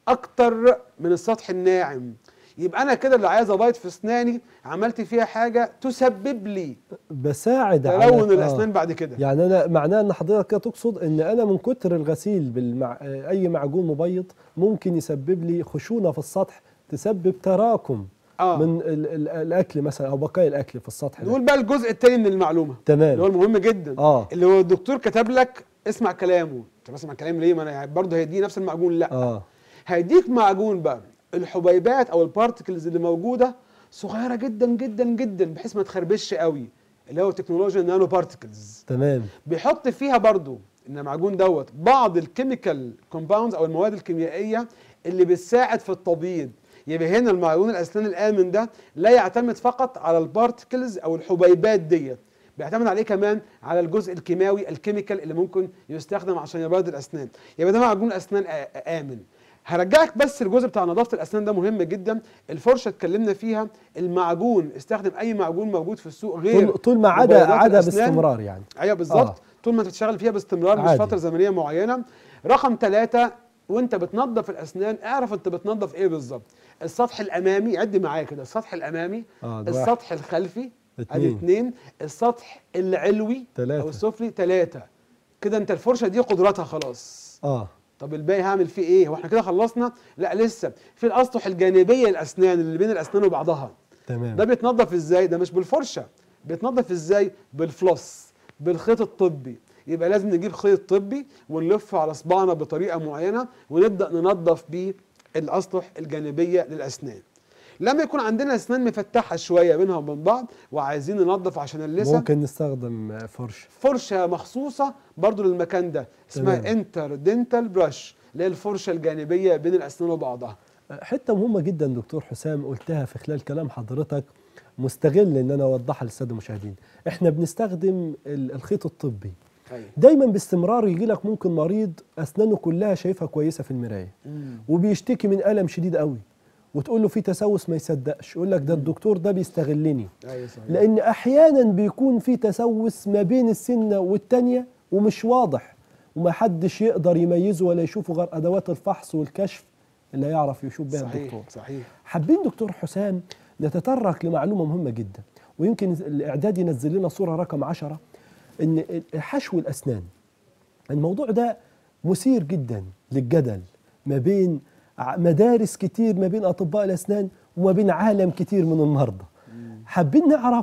Speaker 2: اكتر من السطح الناعم يبقى انا كده اللي عايز ابيض في اسناني عملت فيها حاجه تسبب لي
Speaker 1: بساعد على
Speaker 2: تلون
Speaker 1: آه.
Speaker 2: الاسنان بعد كده
Speaker 1: يعني انا معناه ان حضرتك كده تقصد ان انا من كتر الغسيل بالمع... اي معجون مبيض ممكن يسبب لي خشونه في السطح تسبب تراكم
Speaker 2: آه.
Speaker 1: من ال ال الاكل مثلا او بقايا الاكل في السطح ده
Speaker 2: نقول بقى الجزء الثاني من المعلومه اللي هو
Speaker 1: تمام
Speaker 2: المهم جدا
Speaker 1: اه
Speaker 2: اللي هو الدكتور كتب لك اسمع كلامه طب اسمع كلام ليه ما انا برضه هيديني نفس المعجون لا
Speaker 1: اه
Speaker 2: هيديك معجون بقى الحبيبات او البارتكلز اللي موجوده صغيره جدا جدا جدا بحيث ما تخربش قوي اللي هو تكنولوجيا النانو بارتكلز
Speaker 1: تمام
Speaker 2: بيحط فيها برضو ان المعجون دوت بعض الكيميكال كومباوندز او المواد الكيميائيه اللي بتساعد في التبييض يبقى هنا المعجون الاسنان الامن ده لا يعتمد فقط على البارتكلز او الحبيبات ديت بيعتمد عليه كمان على الجزء الكيماوي الكيميكال اللي ممكن يستخدم عشان يبيض الاسنان يبقى ده معجون اسنان آ- امن هرجعك بس الجزء بتاع نظافه الاسنان ده مهم جدا الفرشه اتكلمنا فيها المعجون استخدم اي معجون موجود في السوق غير
Speaker 1: طول, طول ما عدا
Speaker 2: مبيضات
Speaker 1: عدا
Speaker 2: الأسنان.
Speaker 1: باستمرار يعني
Speaker 2: ايوه بالظبط
Speaker 1: آه.
Speaker 2: آه. طول ما انت بتشتغل فيها باستمرار مش
Speaker 1: عادي.
Speaker 2: فتره زمنيه معينه رقم ثلاثة وانت بتنظف الاسنان اعرف انت بتنظف ايه بالظبط السطح الامامي عد معايا كده السطح الامامي
Speaker 1: اه ده واحد
Speaker 2: السطح الخلفي ادي
Speaker 1: اتنين
Speaker 2: اثنين السطح العلوي
Speaker 1: تلاتة.
Speaker 2: او السفلي ثلاثة كده انت الفرشه دي قدرتها خلاص
Speaker 1: اه
Speaker 2: طب الباقي هعمل فيه ايه هو احنا كده خلصنا لا لسه في الاسطح الجانبيه الاسنان اللي بين الاسنان وبعضها
Speaker 1: تمام
Speaker 2: ده بيتنظف ازاي ده مش بالفرشه بيتنظف ازاي بالفلوس بالخيط الطبي يبقى لازم نجيب خيط طبي ونلفه على صباعنا بطريقه معينه ونبدا ننظف بيه الاسطح الجانبيه للاسنان لما يكون عندنا اسنان مفتحه شويه بينها وبين بعض وعايزين ننظف عشان اللثه
Speaker 1: ممكن نستخدم آه، فرشه
Speaker 2: فرشه مخصوصه برضو للمكان ده اسمها
Speaker 1: تمام.
Speaker 2: انتر دينتال براش اللي هي الفرشه الجانبيه بين الاسنان وبعضها
Speaker 1: حته مهمه جدا دكتور حسام قلتها في خلال كلام حضرتك مستغل ان انا اوضحها للساده المشاهدين احنا بنستخدم ال- الخيط الطبي
Speaker 2: ايوه
Speaker 1: دايما باستمرار يجي لك ممكن مريض اسنانه كلها شايفها كويسه في المرايه وبيشتكي من الم شديد قوي وتقول له في تسوس ما يصدقش يقول لك ده الدكتور ده بيستغلني
Speaker 2: ايوه صحيح
Speaker 1: لان احيانا بيكون في تسوس ما بين السنه والتانيه ومش واضح وما حدش يقدر يميزه ولا يشوفه غير ادوات الفحص والكشف اللي يعرف يشوف بها الدكتور
Speaker 2: صحيح صحيح
Speaker 1: حابين دكتور حسام نتطرق لمعلومه مهمه جدا ويمكن الاعداد ينزل لنا صوره رقم عشرة ان حشو الاسنان الموضوع ده مثير جدا للجدل ما بين ع- مدارس كتير ما بين اطباء الاسنان وما بين عالم كتير من المرضى حابين نعرف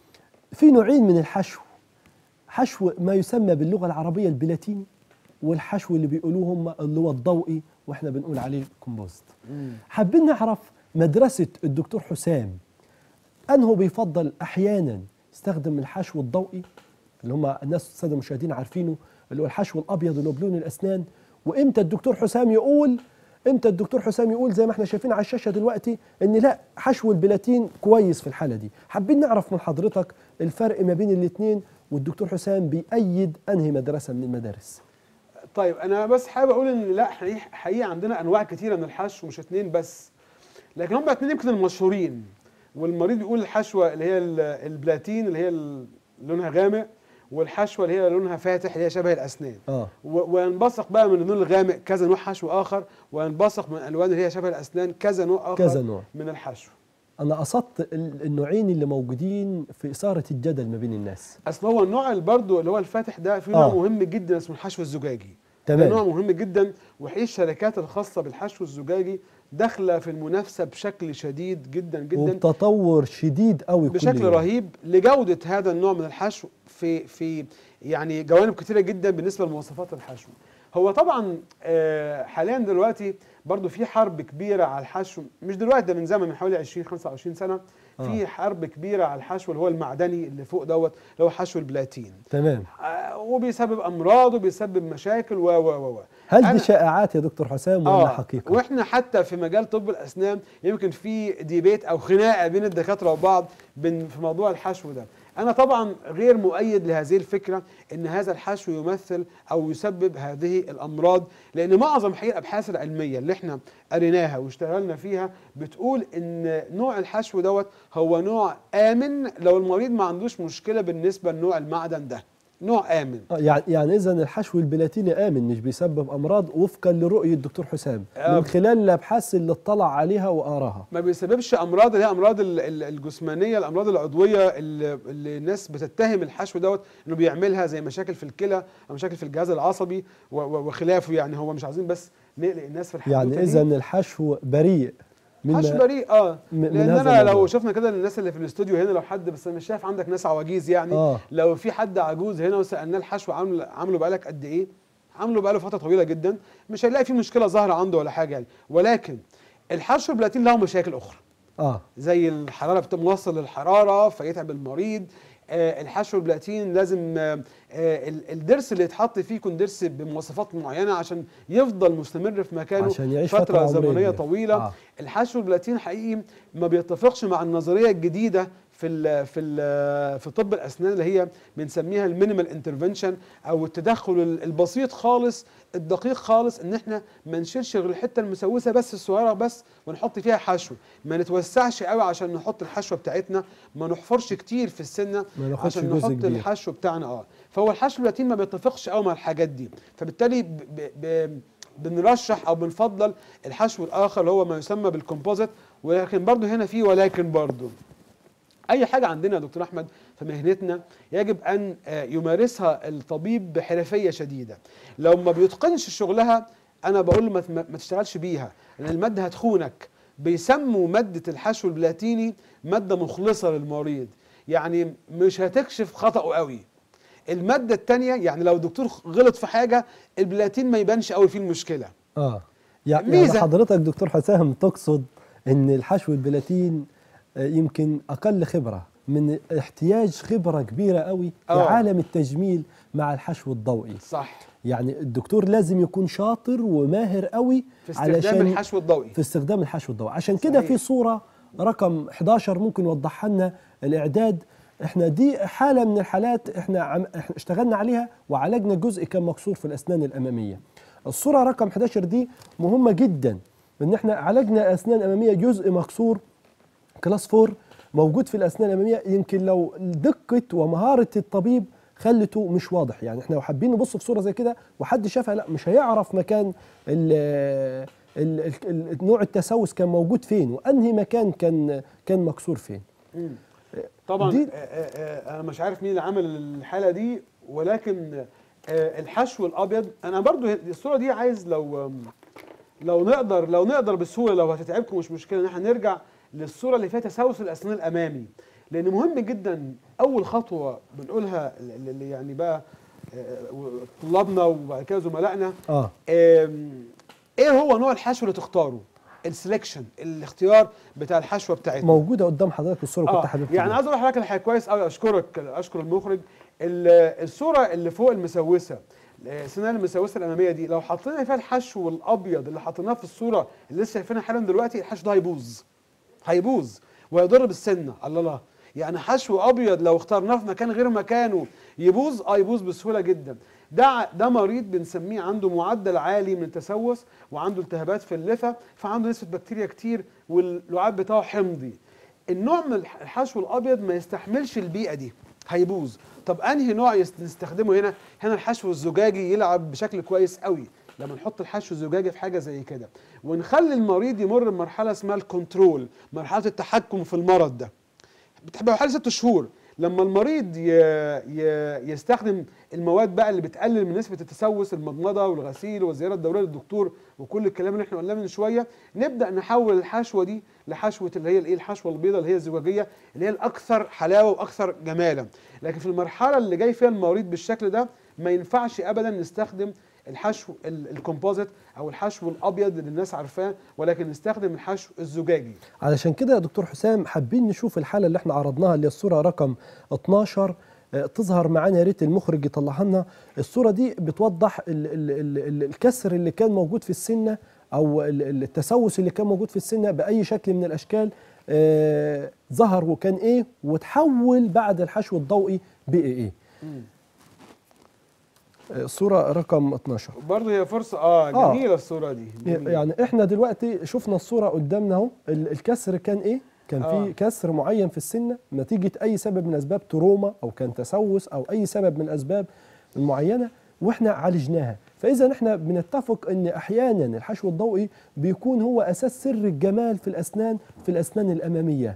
Speaker 1: في نوعين من الحشو حشو ما يسمى باللغه العربيه البلاتيني والحشو اللي بيقولوه هم اللي هو الضوئي واحنا بنقول عليه كومبوست حابين نعرف مدرسة الدكتور حسام أنه بيفضل أحيانا يستخدم الحشو الضوئي اللي هم الناس السادة المشاهدين عارفينه اللي هو الحشو الأبيض اللي هو بلون الأسنان وإمتى الدكتور حسام يقول إمتى الدكتور حسام يقول زي ما احنا شايفين على الشاشة دلوقتي إن لا حشو البلاتين كويس في الحالة دي حابين نعرف من حضرتك الفرق ما بين الاثنين والدكتور حسام بيأيد أنهي مدرسة من المدارس
Speaker 2: طيب انا بس حابب اقول ان لا حقيقي حقيقي عندنا انواع كتيره من الحشو مش اتنين بس لكن هم اتنين يمكن المشهورين والمريض بيقول الحشوه اللي هي ال- البلاتين اللي هي ال- لونها غامق والحشوه اللي هي لونها فاتح اللي هي شبه الاسنان
Speaker 1: آه
Speaker 2: و- وينبثق بقى من اللون الغامق كذا نوع حشو اخر وينبثق من الالوان اللي هي شبه الاسنان كذا نوع اخر
Speaker 1: كذا نوع
Speaker 2: من الحشو
Speaker 1: انا قصدت ال- النوعين اللي موجودين في اثاره الجدل ما بين الناس
Speaker 2: اصل هو النوع اللي برضه اللي هو الفاتح ده في نوع
Speaker 1: آه.
Speaker 2: مهم جدا اسمه الحشو الزجاجي ده
Speaker 1: تمام.
Speaker 2: نوع مهم جدا وحقيقة الشركات الخاصه بالحشو الزجاجي داخله في المنافسه بشكل شديد جدا جدا
Speaker 1: وبتطور شديد قوي كل
Speaker 2: بشكل
Speaker 1: يوم.
Speaker 2: رهيب لجوده هذا النوع من الحشو في في يعني جوانب كثيره جدا بالنسبه لمواصفات الحشو هو طبعا آه، حاليا دلوقتي برضو في حرب كبيره على الحشو مش دلوقتي ده من زمن من حوالي 20 25 سنه في
Speaker 1: آه.
Speaker 2: حرب كبيره على الحشو اللي هو المعدني اللي فوق دوت اللي هو حشو البلاتين
Speaker 1: تمام
Speaker 2: آه، وبيسبب امراض وبيسبب مشاكل و و و و
Speaker 1: هل
Speaker 2: أنا-
Speaker 1: دي شائعات يا دكتور حسام ولا حقيقه
Speaker 2: واحنا حتى في مجال طب الاسنان يمكن في ديبيت او خناقه بين الدكاتره وبعض بين في موضوع الحشو ده انا طبعا غير مؤيد لهذه الفكره ان هذا الحشو يمثل او يسبب هذه الامراض لان معظم حقيقه الابحاث العلميه اللي احنا قريناها واشتغلنا فيها بتقول ان نوع الحشو دوت هو نوع امن لو المريض ما عندوش مشكله بالنسبه لنوع المعدن ده نوع امن
Speaker 1: آه، يعني يعني اذا الحشو البلاتيني امن مش بيسبب امراض وفقا لرؤيه الدكتور حسام
Speaker 2: آه.
Speaker 1: من خلال الابحاث اللي اطلع عليها وقراها
Speaker 2: ما بيسببش امراض اللي هي امراض ال- ال- الجسمانيه الامراض العضويه اللي, اللي الناس بتتهم الحشو دوت انه بيعملها زي مشاكل في الكلى او مشاكل في الجهاز العصبي و- و- وخلافه يعني هو مش عايزين بس نقلق الناس في الحدوته
Speaker 1: يعني
Speaker 2: دي.
Speaker 1: اذا الحشو بريء من
Speaker 2: حشو بريء اه
Speaker 1: م- من
Speaker 2: لان
Speaker 1: هذا
Speaker 2: انا لو
Speaker 1: الموضوع.
Speaker 2: شفنا كده الناس اللي في الاستوديو هنا لو حد بس انا مش شايف عندك ناس عواجيز يعني
Speaker 1: آه.
Speaker 2: لو في حد عجوز هنا وسالناه الحشو عامل عامله بقالك قد ايه عامله بقاله فتره طويله جدا مش هيلاقي في مشكله ظاهره عنده ولا حاجه يعني ولكن الحشو البلاتين له مشاكل اخرى
Speaker 1: اه
Speaker 2: زي الحراره بت- موصل للحراره فيتعب المريض آه الحشو البلاتين لازم آه آه ال- الضرس اللي يتحط فيه يكون ضرس بمواصفات معينه عشان يفضل مستمر في مكانه
Speaker 1: عشان يعيش
Speaker 2: فتره,
Speaker 1: فترة عمرية
Speaker 2: زمنيه
Speaker 1: كبيرة.
Speaker 2: طويله
Speaker 1: آه.
Speaker 2: آه. الحشو البلاتين حقيقي ما بيتفقش مع النظريه الجديده في ال في ال في طب الاسنان اللي هي بنسميها المينيمال انترفنشن او التدخل ال- البسيط خالص الدقيق خالص ان احنا ما نشيلش غير الحته المسوسه بس الصغيره بس ونحط فيها حشو ما نتوسعش قوي عشان نحط الحشوه بتاعتنا ما نحفرش كتير في السنه
Speaker 1: ما ناخدش
Speaker 2: عشان
Speaker 1: جزء
Speaker 2: نحط
Speaker 1: كبير.
Speaker 2: الحشو بتاعنا اه فهو الحشو البلاتين ما بيتفقش قوي مع الحاجات دي فبالتالي ب ب ب بنرشح او بنفضل الحشو الاخر اللي هو ما يسمى بالكومبوزيت ولكن برضه هنا في ولكن برضه اي حاجه عندنا يا دكتور احمد في مهنتنا يجب ان آه، يمارسها الطبيب بحرفيه شديده لو ما بيتقنش شغلها انا بقول له ما ت- ما تشتغلش بيها لان الماده هتخونك بيسموا ماده الحشو البلاتيني ماده مخلصه للمريض يعني مش هتكشف خطأه قوي الماده الثانيه يعني لو الدكتور غلط في حاجه البلاتين ما يبانش قوي فيه المشكله
Speaker 1: اه يعني
Speaker 2: ميزة.
Speaker 1: يعني حضرتك دكتور حسام تقصد ان الحشو البلاتين آه، يمكن اقل خبره من احتياج خبره كبيره قوي في
Speaker 2: آه.
Speaker 1: عالم التجميل مع الحشو الضوئي
Speaker 2: صح
Speaker 1: يعني الدكتور لازم يكون شاطر وماهر قوي
Speaker 2: في استخدام الحشو الضوئي
Speaker 1: في استخدام الحشو الضوئي عشان كده
Speaker 2: صحيح.
Speaker 1: في صورة رقم 11 ممكن يوضحها لنا الإعداد احنا دي حالة من الحالات احنا, عم احنا اشتغلنا عليها وعالجنا جزء كان مكسور في الأسنان الأمامية الصورة رقم 11 دي مهمة جدا ان احنا عالجنا أسنان أمامية جزء مكسور كلاس 4 موجود في الأسنان الأمامية يمكن لو دقة ومهارة الطبيب خلته مش واضح يعني احنا لو حابين نبص في صورة زي كده وحد شافها لا مش هيعرف مكان ال ال ال ال نوع التسوس كان موجود فين وانهي مكان كان كان مكسور فين
Speaker 2: طبعا
Speaker 1: دي-
Speaker 2: آه، آه، آه، انا مش عارف مين اللي عمل الحاله دي ولكن آه، الحشو الابيض انا برضو الصوره دي عايز لو لو نقدر لو نقدر بسهوله لو هتتعبكم مش مشكله ان احنا نرجع للصوره اللي فيها تسوس الاسنان الامامي لان مهم جدا اول خطوه بنقولها اللي يعني بقى آه، طلابنا وبعد كده زملائنا
Speaker 1: اه
Speaker 2: آم، ايه هو نوع الحشو اللي تختاره السلكشن الاختيار بتاع الحشوه بتاعتنا
Speaker 1: موجوده قدام حضرتك الصوره كنت
Speaker 2: اه
Speaker 1: حابب
Speaker 2: يعني
Speaker 1: تقول.
Speaker 2: عايز اقول لحضرتك الحاجه كويس قوي اشكرك اشكر المخرج ال- الصوره اللي فوق المسوسه السنان المسوسه الاماميه دي لو حطينا فيها الحشو الابيض اللي حطيناه في الصوره اللي لسه شايفينها حالا دلوقتي الحشو ده هيبوظ هيبوظ ويضر بالسنه الله الله يعني حشو ابيض لو اخترناه في مكان غير مكانه يبوظ اه يبوظ بسهوله جدا ده ع- ده مريض بنسميه عنده معدل عالي من التسوس وعنده التهابات في اللثه فعنده نسبه بكتيريا كتير واللعاب بتاعه حمضي النوع من الح- الحشو الابيض ما يستحملش البيئه دي هيبوظ طب انهي نوع يست- نستخدمه هنا هنا الحشو الزجاجي يلعب بشكل كويس قوي لما نحط الحشو الزجاجي في حاجه زي كده ونخلي المريض يمر بمرحله اسمها الكنترول مرحله التحكم في المرض ده بتبقى حوالي ست شهور لما المريض ي... ي... يستخدم المواد بقى اللي بتقلل من نسبه التسوس المضمضه والغسيل والزياره الدوريه للدكتور وكل الكلام اللي احنا قلناه من شويه نبدا نحول الحشوه دي لحشوه اللي هي الايه الحشوه البيضاء اللي هي الزجاجيه اللي هي الاكثر حلاوه واكثر جمالا لكن في المرحله اللي جاي فيها المريض بالشكل ده ما ينفعش ابدا نستخدم الحشو ال- الكومبوزيت او الحشو الابيض اللي الناس عارفاه ولكن نستخدم الحشو الزجاجي
Speaker 1: علشان كده يا دكتور حسام حابين نشوف الحاله اللي احنا عرضناها اللي هي الصوره رقم 12 آه، تظهر معانا يا ريت المخرج يطلعها لنا الصوره دي بتوضح ال ال ال ال الكسر اللي كان موجود في السنه او ال- ال- التسوس اللي كان موجود في السنه باي شكل من الاشكال آه ظهر وكان ايه وتحول بعد الحشو الضوئي بقي ايه آه، الصوره رقم 12
Speaker 2: برضه هي فرصه اه
Speaker 1: آه.
Speaker 2: جميله الصوره دي جميلة.
Speaker 1: يعني احنا دلوقتي شفنا الصوره قدامنا اهو ال- الكسر كان ايه كان
Speaker 2: آه.
Speaker 1: في كسر معين في السنه نتيجه اي سبب من اسباب تروما او كان تسوس او اي سبب من الاسباب المعينه واحنا عالجناها فاذا احنا بنتفق ان احيانا الحشو الضوئي بيكون هو اساس سر الجمال في الاسنان في الاسنان الاماميه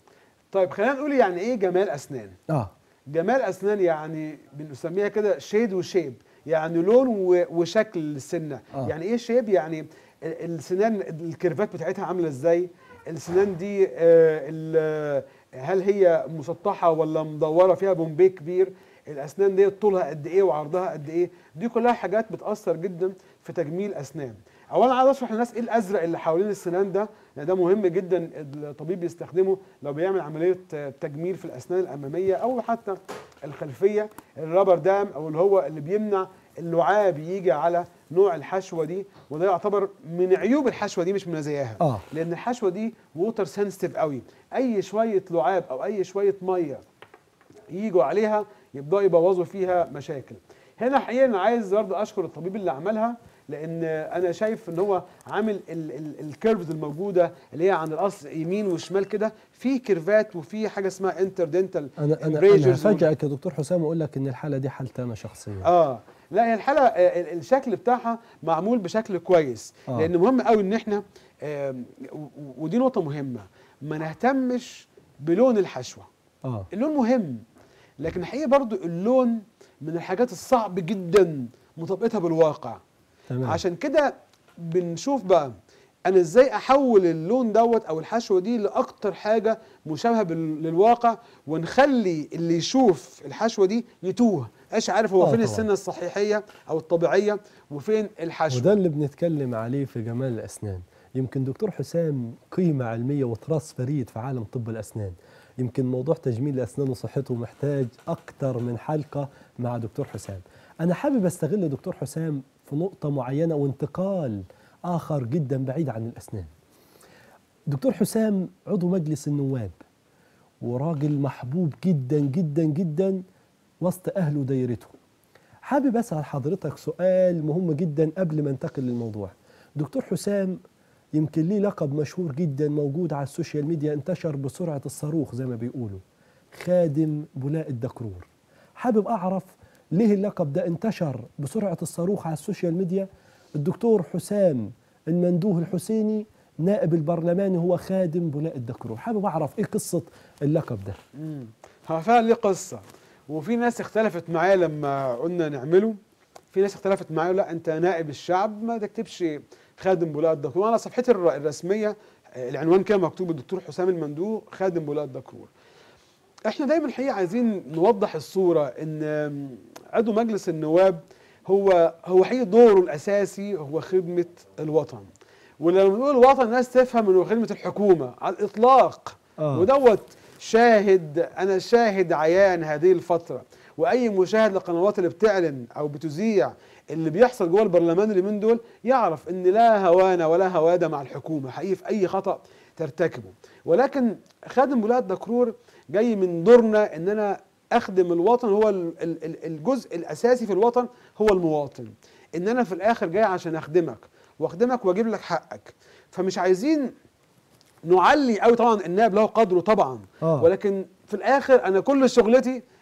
Speaker 2: طيب خلينا نقول يعني ايه جمال اسنان
Speaker 1: اه
Speaker 2: جمال اسنان يعني بنسميها كده شيد وشيب يعني لون و- وشكل للسنه
Speaker 1: آه.
Speaker 2: يعني ايه شيب يعني ال- السنان الكيرفات بتاعتها عامله ازاي السنان دي آه، ال- هل هي مسطحه ولا مدوره فيها بومبي كبير الاسنان دي طولها قد ايه وعرضها قد ايه دي كلها حاجات بتاثر جدا في تجميل اسنان اولا عايز اشرح للناس ايه الازرق اللي حوالين السنان ده لان ده مهم جدا الطبيب يستخدمه لو بيعمل عمليه آه، تجميل في الاسنان الاماميه او حتى الخلفيه الرابر دام او اللي هو اللي بيمنع اللعاب يجي على نوع الحشوه دي وده يعتبر من عيوب الحشوه دي مش من مزاياها
Speaker 1: اه
Speaker 2: لان الحشوه دي ووتر سنسيتيف قوي اي شويه لعاب او اي شويه ميه يجوا عليها يبداوا يبوظوا فيها مشاكل هنا حقيقه انا عايز برضه اشكر الطبيب اللي عملها لان انا شايف ان هو عامل الكيرفز الموجوده اللي هي عند القصر يمين وشمال كده في كيرفات وفي حاجه اسمها انتردنتال
Speaker 1: انا انا
Speaker 2: Embracers
Speaker 1: انا هفاجئك يا دكتور حسام واقول لك ان الحاله دي حالتي انا شخصيا
Speaker 2: اه لا هي الحاله آه، ال- الشكل بتاعها معمول بشكل كويس
Speaker 1: آه.
Speaker 2: لان مهم قوي ان احنا آم، و- و- ودي نقطه مهمه ما نهتمش بلون الحشوه
Speaker 1: اه
Speaker 2: اللون مهم لكن الحقيقه برضو اللون من الحاجات الصعب جدا مطابقتها بالواقع
Speaker 1: تمام
Speaker 2: عشان كده بنشوف بقى انا ازاي احول اللون دوت او الحشوه دي لاكتر حاجه مشابهه بال- للواقع ونخلي اللي يشوف الحشوه دي يتوه مش عارف هو
Speaker 1: آه
Speaker 2: فين
Speaker 1: طبعاً.
Speaker 2: السنه الصحيحيه او الطبيعيه وفين الحشوه
Speaker 1: وده اللي بنتكلم عليه في جمال الأسنان يمكن دكتور حسام قيمة علمية وتراث فريد في عالم طب الأسنان يمكن موضوع تجميل الأسنان وصحته محتاج أكتر من حلقة مع دكتور حسام أنا حابب أستغل دكتور حسام في نقطة معينة وانتقال آخر جدا بعيد عن الأسنان دكتور حسام عضو مجلس النواب وراجل محبوب جدا جدا جدا وسط أهله ودايرته حابب اسال حضرتك سؤال مهم جدا قبل ما انتقل للموضوع دكتور حسام يمكن ليه لقب مشهور جدا موجود على السوشيال ميديا انتشر بسرعه الصاروخ زي ما بيقولوا خادم بولاء الدكرور حابب اعرف ليه اللقب ده انتشر بسرعه الصاروخ على السوشيال ميديا الدكتور حسام المندوه الحسيني نائب البرلماني هو خادم بولاء الدكرور حابب اعرف ايه قصه اللقب ده
Speaker 2: مم. هو فعلا ليه قصه وفي ناس اختلفت معايا لما قلنا نعمله في ناس اختلفت معايا لا انت نائب الشعب ما تكتبش خادم بولاء الدكرور وانا صفحتي الر- الرسميه آه، العنوان كان مكتوب الدكتور حسام المندوه خادم بولاء الدكرور احنا دايما الحقيقه عايزين نوضح الصوره ان آم، عضو مجلس النواب هو هو حقيقي دوره الاساسي هو خدمه الوطن ولما بنقول الوطن الناس تفهم انه خدمه الحكومه على الاطلاق
Speaker 1: آه.
Speaker 2: ودوت شاهد انا شاهد عيان هذه الفتره واي مشاهد للقنوات اللي بتعلن او بتذيع اللي بيحصل جوه البرلمان اليومين دول يعرف ان لا هوانه ولا هواده مع الحكومه حقيقي في اي خطا ترتكبه ولكن خادم ولايه دكرور جاي من دورنا ان انا اخدم الوطن هو ال- ال- ال- الجزء الاساسي في الوطن هو المواطن ان انا في الاخر جاي عشان اخدمك واخدمك واجيب لك حقك فمش عايزين نعلي قوي طبعا النائب له قدره طبعا
Speaker 1: آه.
Speaker 2: ولكن في الاخر انا كل شغلتي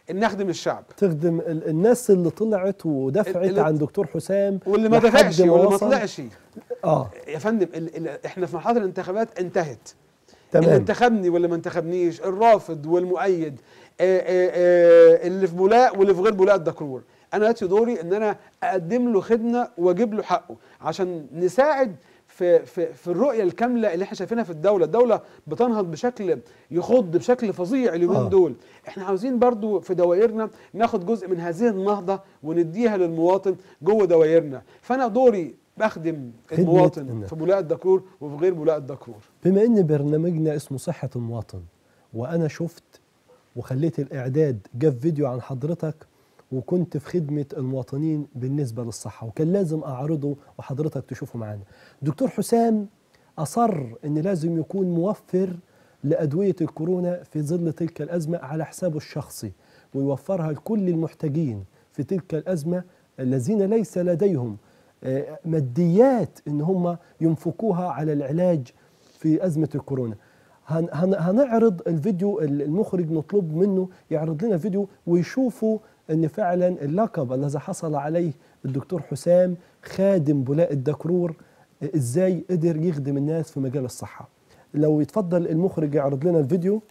Speaker 2: ان اخدم الشعب
Speaker 1: تخدم ال- الناس اللي طلعت ودفعت
Speaker 2: اللي-
Speaker 1: عن دكتور حسام
Speaker 2: واللي ما
Speaker 1: لحد
Speaker 2: دفعش واللي ما
Speaker 1: وصل.
Speaker 2: طلعش
Speaker 1: اه
Speaker 2: يا فندم ال ال احنا في مرحله الانتخابات انتهت اللي
Speaker 1: تمام
Speaker 2: انتخبني واللي ما انتخبنيش الرافض والمؤيد آه، آه، آه، اللي في بولاق واللي في غير بولاق الدكرور انا دلوقتي دوري ان انا اقدم له خدمه واجيب له حقه عشان نساعد في في في الرؤيه الكامله اللي احنا شايفينها في الدوله الدوله بتنهض بشكل يخض بشكل فظيع اليومين
Speaker 1: آه.
Speaker 2: دول احنا عاوزين برضو في دوائرنا ناخد جزء من هذه النهضه ونديها للمواطن جوه دوائرنا فانا دوري بخدم
Speaker 1: خدمة
Speaker 2: المواطن
Speaker 1: الناس.
Speaker 2: في بولاق الدكرور وفي غير بولاق الدكرور
Speaker 1: بما ان برنامجنا اسمه صحة المواطن وانا شفت وخليت الاعداد جاب فيديو عن حضرتك وكنت في خدمة المواطنين بالنسبة للصحة وكان لازم اعرضه وحضرتك تشوفه معانا دكتور حسام اصر ان لازم يكون موفر لأدوية الكورونا في ظل تلك الأزمة على حسابه الشخصي ويوفرها لكل المحتاجين في تلك الأزمة الذين ليس لديهم آه، ماديات ان هم ينفقوها على العلاج في ازمه الكورونا هن هن هنعرض الفيديو المخرج نطلب منه يعرض لنا فيديو ويشوفوا ان فعلا اللقب الذي حصل عليه الدكتور حسام خادم بولاء الدكرور آه، ازاي قدر يخدم الناس في مجال الصحه لو يتفضل المخرج يعرض لنا الفيديو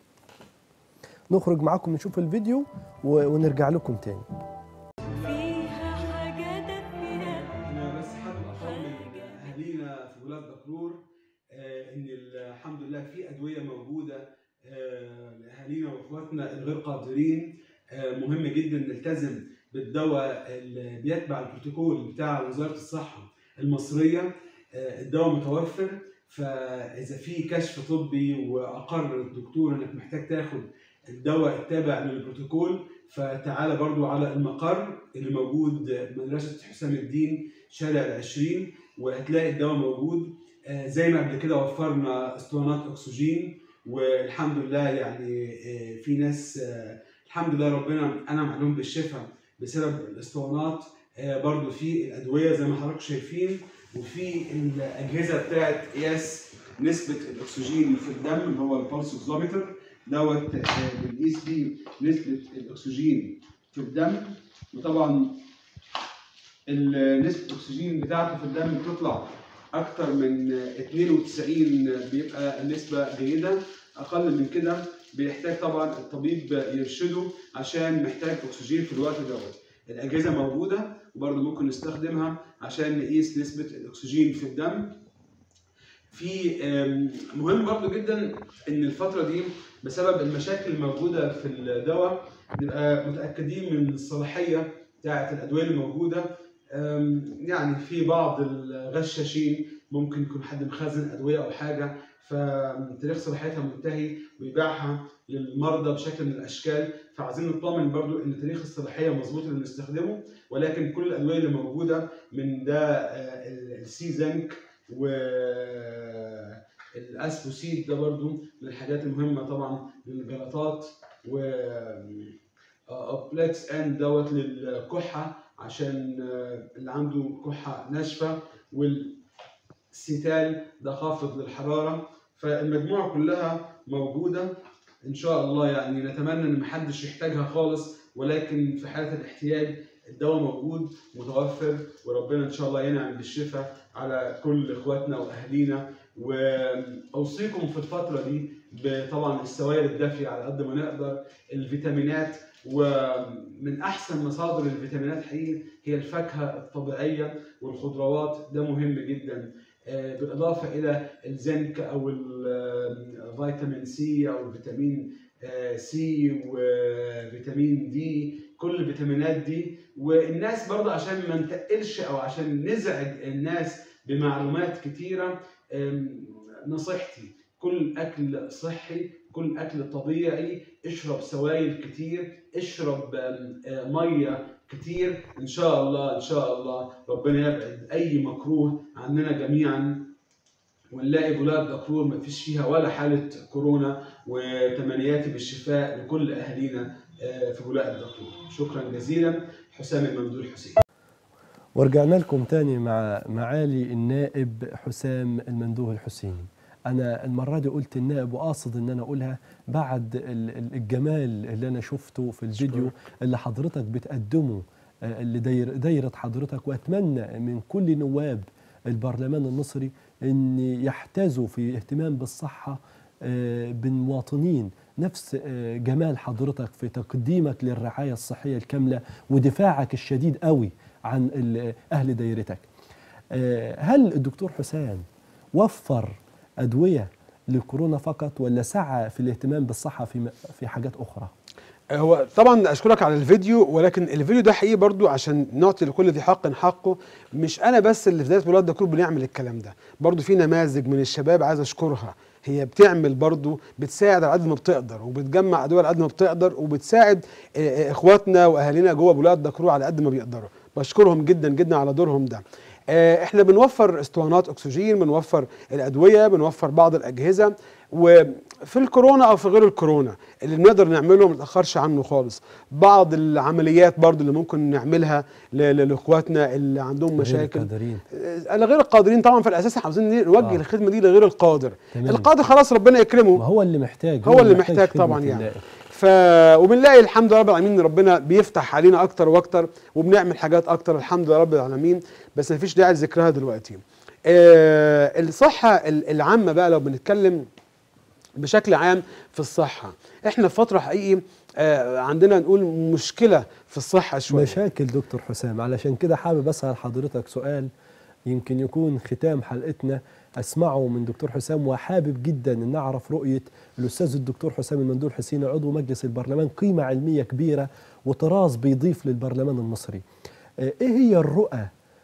Speaker 1: نخرج معاكم نشوف الفيديو و- ونرجع لكم تاني
Speaker 3: فيها حاجة دافية
Speaker 4: انا بس حابب اطمن اهالينا في بلاد دكرور آه، ان الحمد لله في ادويه موجوده آه، لاهالينا واخواتنا الغير قادرين آه، مهم جدا نلتزم بالدواء اللي بيتبع البروتوكول بتاع وزاره الصحه المصريه آه، الدواء متوفر فاذا في كشف طبي واقر الدكتور انك محتاج تاخد الدواء التابع للبروتوكول فتعالى برضو على المقر اللي موجود مدرسه حسام الدين شارع العشرين وهتلاقي الدواء موجود آه، زي ما قبل كده وفرنا اسطوانات اكسجين والحمد لله يعني آه، في ناس آه، الحمد لله ربنا انعم عليهم بالشفاء بسبب الاسطوانات آه، برضو في الادويه زي ما حضراتكم شايفين وفي الاجهزه بتاعت قياس نسبه الاكسجين في الدم اللي هو البلس اوكسيمتر دوت آه، بنقيس بيه نسبه الاكسجين في الدم وطبعا ال- نسبة الأكسجين بتاعته في الدم بتطلع أكتر من 92 بيبقى النسبة جيدة أقل من كده بيحتاج طبعا الطبيب يرشده عشان محتاج أكسجين في الوقت دوت الأجهزة موجودة وبرضه ممكن نستخدمها عشان نقيس نسبة الأكسجين في الدم في آم، مهم برضه جدا ان الفتره دي بسبب المشاكل الموجوده في الدواء نبقى متاكدين من الصلاحيه بتاعه الادويه الموجوده أم، يعني في بعض الغشاشين ممكن يكون حد مخزن ادويه او حاجه فتاريخ صلاحيتها منتهي ويبيعها للمرضى بشكل من الاشكال فعايزين نطمن برضو ان تاريخ الصلاحيه مظبوط اللي بنستخدمه ولكن كل الادويه اللي موجوده من ده آه، ال- السي زنك والاسبوسيد ده برضو من الحاجات المهمه طبعا للجلطات و ابلكس ان دوت للكحه عشان آه، اللي عنده كحه ناشفه والسيتال ده خافض للحراره فالمجموعه كلها موجوده ان شاء الله يعني نتمنى ان محدش يحتاجها خالص ولكن في حاله الاحتياج الدواء موجود متوفر وربنا ان شاء الله ينعم بالشفاء على كل اخواتنا واهالينا واوصيكم في الفتره دي طبعا السوائل الدافيه على قد ما نقدر الفيتامينات ومن احسن مصادر الفيتامينات حقيقي هي الفاكهه الطبيعيه والخضروات ده مهم جدا آه، بالاضافه الى الزنك او الفيتامين سي او الفيتامين آه، سي وفيتامين دي كل الفيتامينات دي والناس برضه عشان ما نتقلش او عشان نزعج الناس بمعلومات كتيره آم، نصيحتي كل اكل صحي كل اكل طبيعي اشرب سوائل كتير اشرب آم، آه، ميه كتير ان شاء الله ان شاء الله ربنا يبعد اي مكروه عننا جميعا ونلاقي بلاد دكرور ما فيش فيها ولا حاله كورونا وتمنياتي بالشفاء لكل اهالينا آه، في بلاد الدكرور شكرا جزيلا حسام الممدوح حسين
Speaker 1: ورجعنا لكم تاني مع معالي النائب حسام المندوه الحسيني انا المره دي قلت النائب وقاصد ان انا اقولها بعد ال- ال- الجمال اللي انا شفته في الفيديو اللي حضرتك بتقدمه آه، اللي داير دايره حضرتك واتمنى من كل نواب البرلمان المصري ان يحتذوا في اهتمام بالصحه آه، بالمواطنين نفس آه، جمال حضرتك في تقديمك للرعايه الصحيه الكامله ودفاعك الشديد قوي عن ال- اهل دايرتك آه، هل الدكتور حسام وفر ادويه للكورونا فقط ولا سعى في الاهتمام بالصحه في م- في حاجات اخرى
Speaker 2: هو طبعا اشكرك على الفيديو ولكن الفيديو ده حقيقي برضو عشان نعطي لكل ذي حق حقه مش انا بس اللي في ذات ولاد دكتور بنعمل الكلام ده برضو في نماذج من الشباب عايز اشكرها هي بتعمل برضو بتساعد على قد ما بتقدر وبتجمع ادويه على قد ما بتقدر وبتساعد آه، آه، اخواتنا واهالينا جوه بلاد دكرور على قد ما بيقدروا بشكرهم جدا جدا على دورهم ده آه، احنا بنوفر اسطوانات اكسجين بنوفر الادويه بنوفر بعض الاجهزه وفي الكورونا او في غير الكورونا اللي بنقدر نعمله ما نتاخرش عنه خالص بعض العمليات برضو اللي ممكن نعملها ل- ل- لاخواتنا اللي عندهم
Speaker 1: غير
Speaker 2: مشاكل
Speaker 1: القادرين
Speaker 2: آه، لغير القادرين طبعا في الاساس احنا عاوزين نوجه
Speaker 1: آه.
Speaker 2: الخدمه دي لغير القادر
Speaker 1: تمام.
Speaker 2: القادر خلاص ربنا يكرمه
Speaker 1: ما هو اللي محتاج
Speaker 2: هو اللي
Speaker 1: محتاج
Speaker 2: محتاج
Speaker 1: خدمة
Speaker 2: طبعا يعني.
Speaker 1: النائب.
Speaker 2: ف وبنلاقي الحمد لله رب العالمين ان ربنا بيفتح علينا اكتر واكتر وبنعمل حاجات اكتر الحمد لله رب العالمين بس مفيش داعي لذكرها دلوقتي. آه الصحه ال- العامه بقى لو بنتكلم بشكل عام في الصحه احنا في فتره حقيقي آه عندنا نقول مشكله في الصحه شويه
Speaker 1: مشاكل دكتور حسام علشان كده حابب اسال حضرتك سؤال يمكن يكون ختام حلقتنا اسمعه من دكتور حسام وحابب جدا ان اعرف رؤيه الاستاذ الدكتور حسام المندول حسين عضو مجلس البرلمان قيمه علميه كبيره وطراز بيضيف للبرلمان المصري. آه، ايه هي الرؤى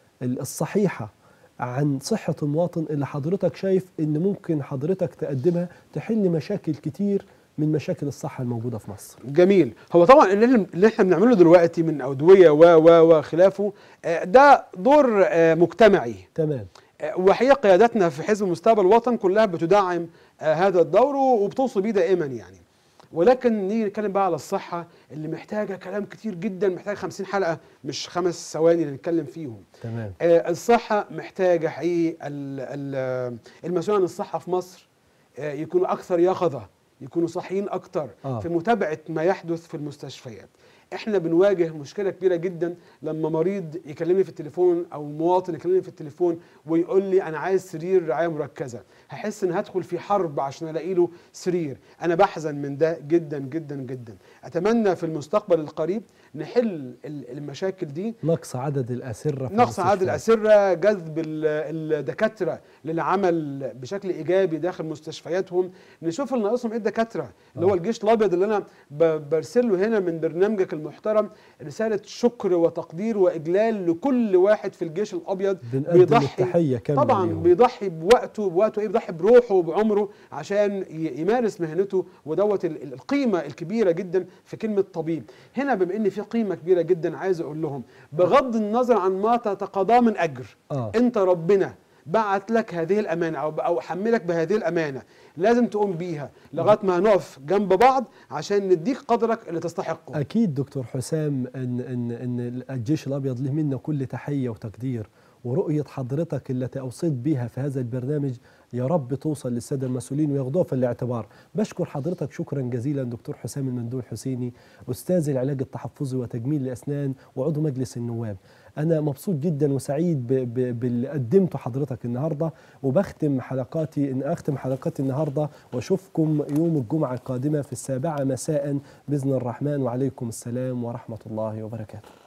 Speaker 1: الصحيحه عن صحه المواطن اللي حضرتك شايف ان ممكن حضرتك تقدمها تحل مشاكل كتير من مشاكل الصحه الموجوده في مصر.
Speaker 2: جميل هو طبعا اللي احنا- اللي احنا بنعمله دلوقتي من ادويه و و وخلافه آه، ده دور آه، مجتمعي
Speaker 1: تمام
Speaker 2: آه، وحقيقة قياداتنا في حزب مستقبل الوطن كلها بتدعم آه، هذا الدور وبتوصي بيه دائما يعني ولكن نيجي نتكلم بقى على الصحة اللي محتاجة كلام كتير جدا محتاجة 50 حلقة مش خمس ثواني اللي نتكلم فيهم
Speaker 1: تمام
Speaker 2: آه، الصحة محتاجة حقيقي ال- ال- المسؤول عن الصحة في مصر آه، يكونوا أكثر يقظة يكونوا صحيين أكتر
Speaker 1: آه.
Speaker 2: في متابعة ما يحدث في المستشفيات احنا بنواجه مشكلة كبيرة جدا لما مريض يكلمني في التليفون او مواطن يكلمني في التليفون ويقول لي انا عايز سرير رعاية مركزة هحس ان هدخل في حرب عشان الاقي له سرير انا بحزن من ده جدا جدا جدا اتمنى في المستقبل القريب نحل ال- المشاكل دي
Speaker 1: نقص عدد الأسرة في
Speaker 2: نقص عدد
Speaker 1: المستشفيات.
Speaker 2: الأسرة جذب ال- الدكاترة للعمل بشكل إيجابي داخل مستشفياتهم نشوف اللي ناقصهم إيه الدكاترة اللي هو
Speaker 1: آه.
Speaker 2: الجيش الأبيض اللي أنا ب- برسله هنا من برنامجك المحترم رسالة شكر وتقدير وإجلال لكل واحد في الجيش الأبيض
Speaker 1: بنقدم التحية كاملة
Speaker 2: طبعا
Speaker 1: ليهم.
Speaker 2: بيضحي بوقته بوقته ايه بيضحي بروحه وبعمره عشان ي- يمارس مهنته ودوت ال- ال- القيمه الكبيره جدا في كلمه طبيب هنا بما ان في قيمه كبيره جدا عايز اقول لهم بغض النظر عن ما تتقاضاه من اجر
Speaker 1: آه.
Speaker 2: انت ربنا بعت لك هذه الامانه او او حملك بهذه الامانه لازم تقوم بيها لغايه ما هنقف جنب بعض عشان نديك قدرك اللي تستحقه
Speaker 1: أكيد دكتور حسام إن إن إن الجيش الأبيض له منا كل تحية وتقدير ورؤية حضرتك التي أوصيت بها في هذا البرنامج يا رب توصل للسادة المسؤولين وياخدوها في الاعتبار بشكر حضرتك شكرا جزيلا دكتور حسام المندول حسيني أستاذ العلاج التحفظي وتجميل الأسنان وعضو مجلس النواب أنا مبسوط جدا وسعيد ب- ب- باللي قدمته حضرتك النهاردة وبختم حلقاتي إن أختم حلقاتي النهاردة وأشوفكم يوم الجمعة القادمة في السابعة مساء بإذن الرحمن وعليكم السلام ورحمة الله وبركاته